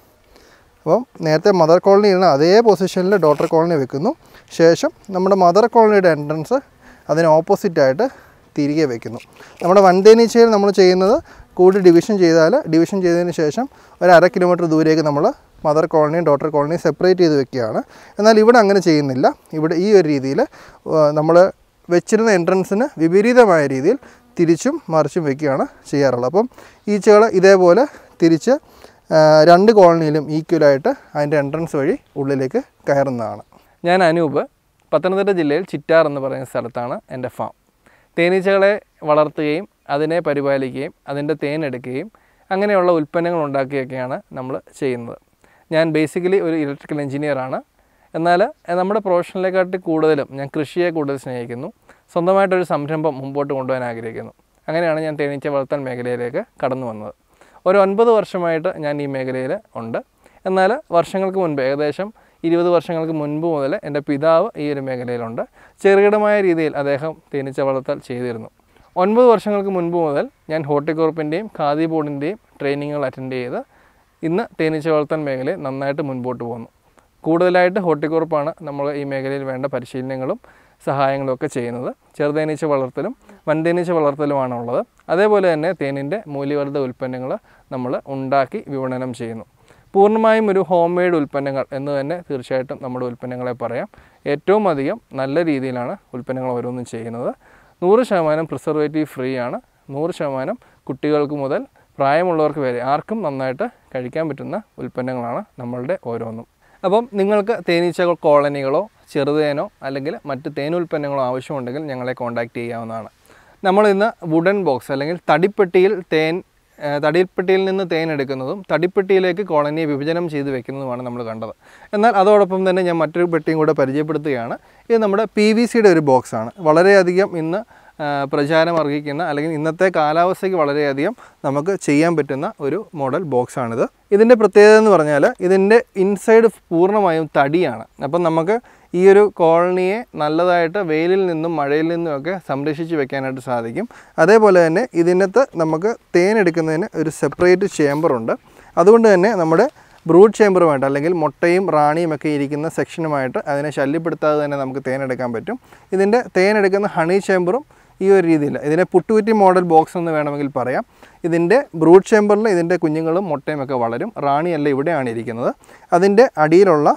അപ്പം നേരത്തെ മദർ കോളനി ഇരുന്ന അതേ പൊസിഷനിൽ ഡോട്ടർ കോളനി വെക്കുന്നു ശേഷം നമ്മുടെ മദർ കോളനിയുടെ എൻട്രൻസ് അതിന് ഓപ്പോസിറ്റായിട്ട് തിരികെ വെക്കുന്നു നമ്മുടെ വൻതേനീച്ചയിൽ നമ്മൾ ചെയ്യുന്നത് കൂടി ഡിവിഷൻ ചെയ്താൽ ഡിവിഷൻ ചെയ്തതിന് ശേഷം ഒരു അര കിലോമീറ്റർ ദൂരേക്ക് നമ്മൾ മദർ കോളനിയും ഡോട്ടർ കോളനിയും സെപ്പറേറ്റ് ചെയ്ത് വെക്കുകയാണ് എന്നാൽ ഇവിടെ അങ്ങനെ ചെയ്യുന്നില്ല ഇവിടെ ഈ ഒരു രീതിയിൽ നമ്മൾ വെച്ചിരുന്ന എൻട്രൻസിന് വിപരീതമായ രീതിയിൽ തിരിച്ചും മറിച്ചും വെക്കുകയാണ് ചെയ്യാറുള്ളത് അപ്പം ഈച്ചകൾ ഇതേപോലെ തിരിച്ച് ആ, രണ്ട് കോളനിയിലും ഈക്വലായിട്ട് അതിൻ്റെ എൻട്രൻസ് വഴി ഉള്ളിലേക്ക് കയറുന്നതാണ് ഞാൻ അനൂപ് പത്തനംതിട്ട ജില്ലയിൽ ചിറ്റാർ എന്ന് പറയുന്ന സ്ഥലത്താണ് എൻ്റെ ഫാം തേനീച്ചകളെ വളർത്തുകയും അതിനെ പരിപാലിക്കുകയും അതിൻ്റെ തേൻ എടുക്കുകയും അങ്ങനെയുള്ള ഉൽപ്പന്നങ്ങൾ ഉണ്ടാക്കുകയൊക്കെയാണ് നമ്മൾ ചെയ്യുന്നത് ഞാൻ ബേസിക്കലി ഒരു ഇലക്ട്രിക്കൽ എഞ്ചിനീയറാണ് എന്നാൽ നമ്മുടെ പ്രൊഫഷനിലെക്കാട്ടി കൂടുതലും ഞാൻ കൃഷിയെ കൂടുതൽ സ്നേഹിക്കുന്നു സ്വന്തമായിട്ടൊരു സംരംഭം മുമ്പോട്ട് കൊണ്ടുപോകാൻ ആഗ്രഹിക്കുന്നു അങ്ങനെയാണ് ഞാൻ തേനീച്ച വളർത്തൽ മേഖലയിലേക്ക് കടന്നു വന്നത് ഒരു ഒൻപത് വർഷമായിട്ട് ഞാൻ ഈ മേഖലയിൽ ഉണ്ട് എന്നാൽ വർഷങ്ങൾക്ക് മുൻപ് ഏകദേശം ഇരുപത് വർഷങ്ങൾക്ക് മുൻപ് മുതൽ എൻ്റെ പിതാവ് ഈ ഒരു മേഖലയിലുണ്ട് ചെറുകിടമായ രീതിയിൽ അദ്ദേഹം തേനീച്ച വളർത്തൽ ചെയ്തിരുന്നു ഒൻപത് വർഷങ്ങൾക്ക് മുൻപ് മുതൽ ഞാൻ ഹോർട്ടിക്കോർപ്പിൻ്റെയും ഖാദി ബോർഡിൻ്റെയും ട്രെയിനിങ്ങുകൾ അറ്റൻഡ് ചെയ്ത് ഇന്ന് തേനീച്ച വളർത്തൽ മേഖലയിൽ നന്നായിട്ട് മുൻപോട്ട് പോകുന്നു കൂടുതലായിട്ട് ഹോർട്ടിക്കോർപ്പാണ് നമ്മൾ ഈ മേഖലയിൽ വേണ്ട പരിശീലനങ്ങളും സഹായങ്ങളും ഒക്കെ ചെയ്യുന്നത് ചെറുതേനീച്ച വളർത്തലും വൻതേനീച്ച വളർത്തലുമാണ് ഉള്ളത് അതേപോലെ തന്നെ തേനിൻ്റെ മൂല്യവർദ്ധിത ഉൽപ്പന്നങ്ങൾ നമ്മൾ ഉണ്ടാക്കി വിപണനം ചെയ്യുന്നു പൂർണ്ണമായും ഒരു ഹോം മെയ്ഡ് ഉൽപ്പന്നങ്ങൾ എന്ന് തന്നെ തീർച്ചയായിട്ടും നമ്മുടെ ഉൽപ്പന്നങ്ങളെ പറയാം ഏറ്റവും അധികം നല്ല രീതിയിലാണ് ഉൽപ്പന്നങ്ങൾ ഓരോന്നും ചെയ്യുന്നത് നൂറ് ശതമാനം പ്രിസർവേറ്റീവ് ഫ്രീ ആണ് നൂറ് ശതമാനം കുട്ടികൾക്ക് മുതൽ പ്രായമുള്ളവർക്ക് വരെ ആർക്കും നന്നായിട്ട് കഴിക്കാൻ പറ്റുന്ന ഉൽപ്പന്നങ്ങളാണ് നമ്മളുടെ ഓരോന്നും അപ്പം നിങ്ങൾക്ക് തേനീച്ചകൾ കോളനികളോ ചെറുതേനോ അല്ലെങ്കിൽ മറ്റ് തേൻ ഉൽപ്പന്നങ്ങളോ ആവശ്യമുണ്ടെങ്കിൽ ഞങ്ങളെ കോൺടാക്റ്റ് ചെയ്യാവുന്നതാണ് നമ്മൾ ഇന്ന് വുഡൻ ബോക്സ് അല്ലെങ്കിൽ തടിപ്പെട്ടിയിൽ തേൻ ആ, തടിപ്പെട്ടിയിൽ നിന്ന് തേൻ എടുക്കുന്നതും തടിപ്പെട്ടിയിലേക്ക് കോളനിയെ വിഭജനം ചെയ്ത് വെക്കുന്നതുമാണ് നമ്മൾ കണ്ടത് എന്നാൽ അതോടൊപ്പം തന്നെ ഞാൻ മറ്റൊരു പെട്ടിയും കൂടെ പരിചയപ്പെടുത്തുകയാണ് ഇത് നമ്മുടെ പി വി സിയുടെ ഒരു ബോക്സാണ് വളരെയധികം ഇന്ന് ആ, പ്രചാരം അർഹിക്കുന്ന അല്ലെങ്കിൽ ഇന്നത്തെ കാലാവസ്ഥയ്ക്ക് വളരെയധികം നമുക്ക് ചെയ്യാൻ പറ്റുന്ന ഒരു മോഡൽ ബോക്സാണിത് ഇതിൻ്റെ പ്രത്യേകത എന്ന് പറഞ്ഞാൽ ഇതിൻ്റെ ഇൻസൈഡ് പൂർണ്ണമായും തടിയാണ് അപ്പം നമുക്ക് ഈ ഒരു കോളനിയെ നല്ലതായിട്ട് വെയിലിൽ നിന്നും മഴയിൽ നിന്നും ഒക്കെ സംരക്ഷിച്ച് വെക്കാനായിട്ട് സാധിക്കും അതേപോലെ തന്നെ ഇതിനകത്ത് നമുക്ക് തേൻ എടുക്കുന്നതിന് ഒരു സെപ്പറേറ്റ് ചേമ്പറുണ്ട് അതുകൊണ്ട് തന്നെ നമ്മുടെ ബ്രൂഡ് ചേമ്പറുമായിട്ട് അല്ലെങ്കിൽ മുട്ടയും റാണിയും ഒക്കെ ഇരിക്കുന്ന സെക്ഷനുമായിട്ട് അതിനെ ശല്യപ്പെടുത്താതെ തന്നെ നമുക്ക് തേൻ എടുക്കാൻ പറ്റും ഇതിൻ്റെ തേൻ എടുക്കുന്ന ഹണി ചേമ്പറും ഈ ഒരു രീതിയിൽ ഇതിനെ പുട്ടുകുറ്റി മോഡൽ ബോക്സ് എന്ന് വേണമെങ്കിൽ പറയാം ഇതിൻ്റെ ബ്രൂഡ് ചേമ്പറിൽ ഇതിൻ്റെ കുഞ്ഞുങ്ങളും മുട്ടയും ഒക്കെ വളരും റാണിയല്ല ഇവിടെയാണ് ഇരിക്കുന്നത് അതിൻ്റെ അടിയിലുള്ള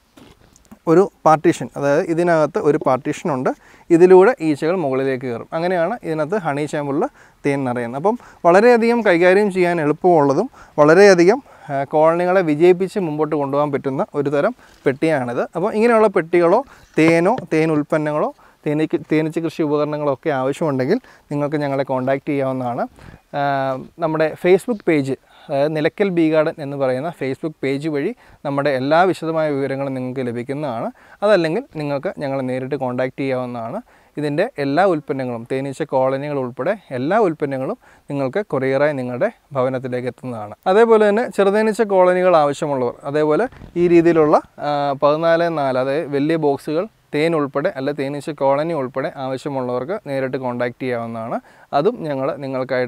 ഒരു പാർട്ടീഷൻ അതായത് ഇതിനകത്ത് ഒരു പാർട്ടീഷൻ ഉണ്ട് ഇതിലൂടെ ഈച്ചകൾ മുകളിലേക്ക് കയറും അങ്ങനെയാണ് ഇതിനകത്ത് ഹണി ചേമ്പറിൽ തേൻ നിറയുന്നത് അപ്പം വളരെയധികം കൈകാര്യം ചെയ്യാൻ എളുപ്പമുള്ളതും വളരെയധികം ആ, കോളനികളെ വിജയിപ്പിച്ച് മുമ്പോട്ട് കൊണ്ടുപോകാൻ പറ്റുന്ന ഒരു തരം പെട്ടിയാണിത് അപ്പോൾ ഇങ്ങനെയുള്ള പെട്ടികളോ തേനോ തേൻ ഉൽപ്പന്നങ്ങളോ തേനീക്ക് തേനീച്ച കൃഷി ഉപകരണങ്ങളോ ഒക്കെ ആവശ്യമുണ്ടെങ്കിൽ നിങ്ങൾക്ക് ഞങ്ങളെ കോൺടാക്റ്റ് ചെയ്യാവുന്നതാണ് ആ, നമ്മുടെ ഫേസ്ബുക്ക് പേജ് അതായത് നിലയ്ക്കൽ ബി ഗാർഡൻ എന്ന് പറയുന്ന ഫേസ്ബുക്ക് പേജ് വഴി നമ്മുടെ എല്ലാ വിശദമായ വിവരങ്ങളും നിങ്ങൾക്ക് ലഭിക്കുന്നതാണ് അതല്ലെങ്കിൽ നിങ്ങൾക്ക് ഞങ്ങളെ നേരിട്ട് കോൺടാക്റ്റ് ചെയ്യാവുന്നതാണ് ഇതിൻ്റെ എല്ലാ ഉൽപ്പന്നങ്ങളും തേനീച്ച കോളനികൾ ഉൾപ്പെടെ എല്ലാ ഉൽപ്പന്നങ്ങളും നിങ്ങൾക്ക് കൊറിയറായി നിങ്ങളുടെ ഭവനത്തിലേക്ക് എത്തുന്നതാണ് അതേപോലെ തന്നെ ചെറുതേനീച്ച കോളനികൾ ആവശ്യമുള്ളവർ അതേപോലെ ഈ രീതിയിലുള്ള ആ, പതിനാല് നാല് അതായത് വലിയ ബോക്സുകൾ തേൻ ഉൾപ്പെടെ അല്ല തേനീച്ച കോളനി ഉൾപ്പെടെ ആവശ്യമുള്ളവർക്ക് നേരിട്ട് കോൺടാക്റ്റ് ചെയ്യാവുന്നതാണ് അതും ഞങ്ങൾ നിങ്ങൾക്കായിട്ട്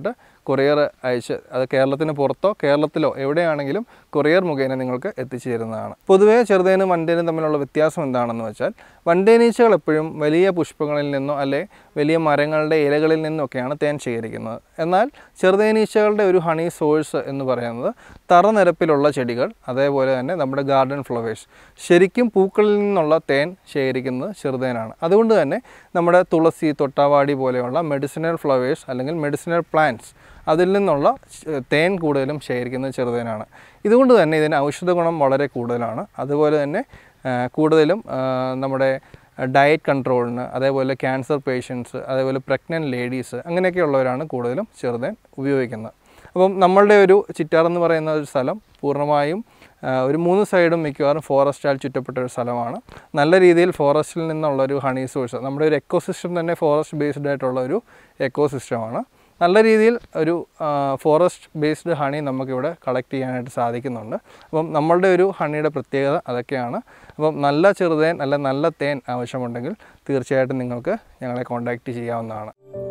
കൊറിയർ അയച്ച് അത് കേരളത്തിന് പുറത്തോ കേരളത്തിലോ എവിടെയാണെങ്കിലും കൊറിയർ മുഖേന നിങ്ങൾക്ക് എത്തിച്ചു തരുന്നതാണ് പൊതുവേ ചെറുതേനും വൻതേനും തമ്മിലുള്ള വ്യത്യാസം എന്താണെന്ന് വെച്ചാൽ വൻതേനീച്ചകൾ എപ്പോഴും വലിയ പുഷ്പങ്ങളിൽ നിന്നോ അല്ലെ വലിയ മരങ്ങളുടെ ഇലകളിൽ നിന്നൊക്കെയാണ് തേൻ ശേഖരിക്കുന്നത് എന്നാൽ ചെറുതേനീച്ചകളുടെ ഒരു ഹണി സോഴ്സ് എന്ന് പറയുന്നത് തറനിരപ്പിലുള്ള ചെടികൾ അതേപോലെ തന്നെ നമ്മുടെ ഗാർഡൻ ഫ്ലവേഴ്സ് ശരിക്കും പൂക്കളിൽ നിന്നുള്ള തേൻ ശേഖരിക്കുന്നത് ചെറുതേനാണ് അതുകൊണ്ട് തന്നെ നമ്മുടെ തുളസി തൊട്ടാവാടി പോലെയുള്ള മെഡിസിനൽ ഫ്ലവേഴ്സ് അല്ലെങ്കിൽ മെഡിസിനൽ പ്ലാന്റ്സ് അതിൽ നിന്നുള്ള ശ- തേൻ കൂടുതലും ശേഖരിക്കുന്നത് ചെറുതേനാണ് ഇതുകൊണ്ട് തന്നെ ഇതിന് ഔഷധ ഗുണം വളരെ കൂടുതലാണ് അതുപോലെ തന്നെ ആ, കൂടുതലും ആ, നമ്മുടെ ഡയറ്റ് കൺട്രോളിന് അതേപോലെ ക്യാൻസർ പേഷ്യൻസ് അതേപോലെ പ്രഗ്നൻറ്റ് ലേഡീസ് അങ്ങനെയൊക്കെയുള്ളവരാണ് കൂടുതലും ചെറുതേൻ ഉപയോഗിക്കുന്നത് അപ്പം നമ്മളുടെ ഒരു ചിറ്റാർ എന്ന് പറയുന്ന ഒരു സ്ഥലം പൂർണ്ണമായും ആ, ഒരു മൂന്ന് സൈഡും മിക്കവാറും ഫോറസ്റ്റാൽ ചുറ്റപ്പെട്ട ഒരു സ്ഥലമാണ് നല്ല രീതിയിൽ ഫോറസ്റ്റിൽ നിന്നുള്ള ഒരു ഹണി സോഴ്സ് നമ്മുടെ ഒരു എക്കോസിസ്റ്റം തന്നെ ഫോറസ്റ്റ് ബേസ്ഡ് ആയിട്ടുള്ള ഒരു എക്കോസിസ്റ്റമാണ് നല്ല രീതിയിൽ ഒരു ഫോറസ്റ്റ് ബേസ്ഡ് ഹണി നമുക്കിവിടെ കളക്ട് ചെയ്യാനായിട്ട് സാധിക്കുന്നുണ്ട് അപ്പം നമ്മളുടെ ഒരു ഹണിയുടെ പ്രത്യേകത അതൊക്കെയാണ് അപ്പം നല്ല ചെറുതേൻ അല്ല നല്ല തേൻ ആവശ്യമുണ്ടെങ്കിൽ തീർച്ചയായിട്ടും നിങ്ങൾക്ക് ഞങ്ങളെ കോൺടാക്റ്റ് ചെയ്യാവുന്നതാണ്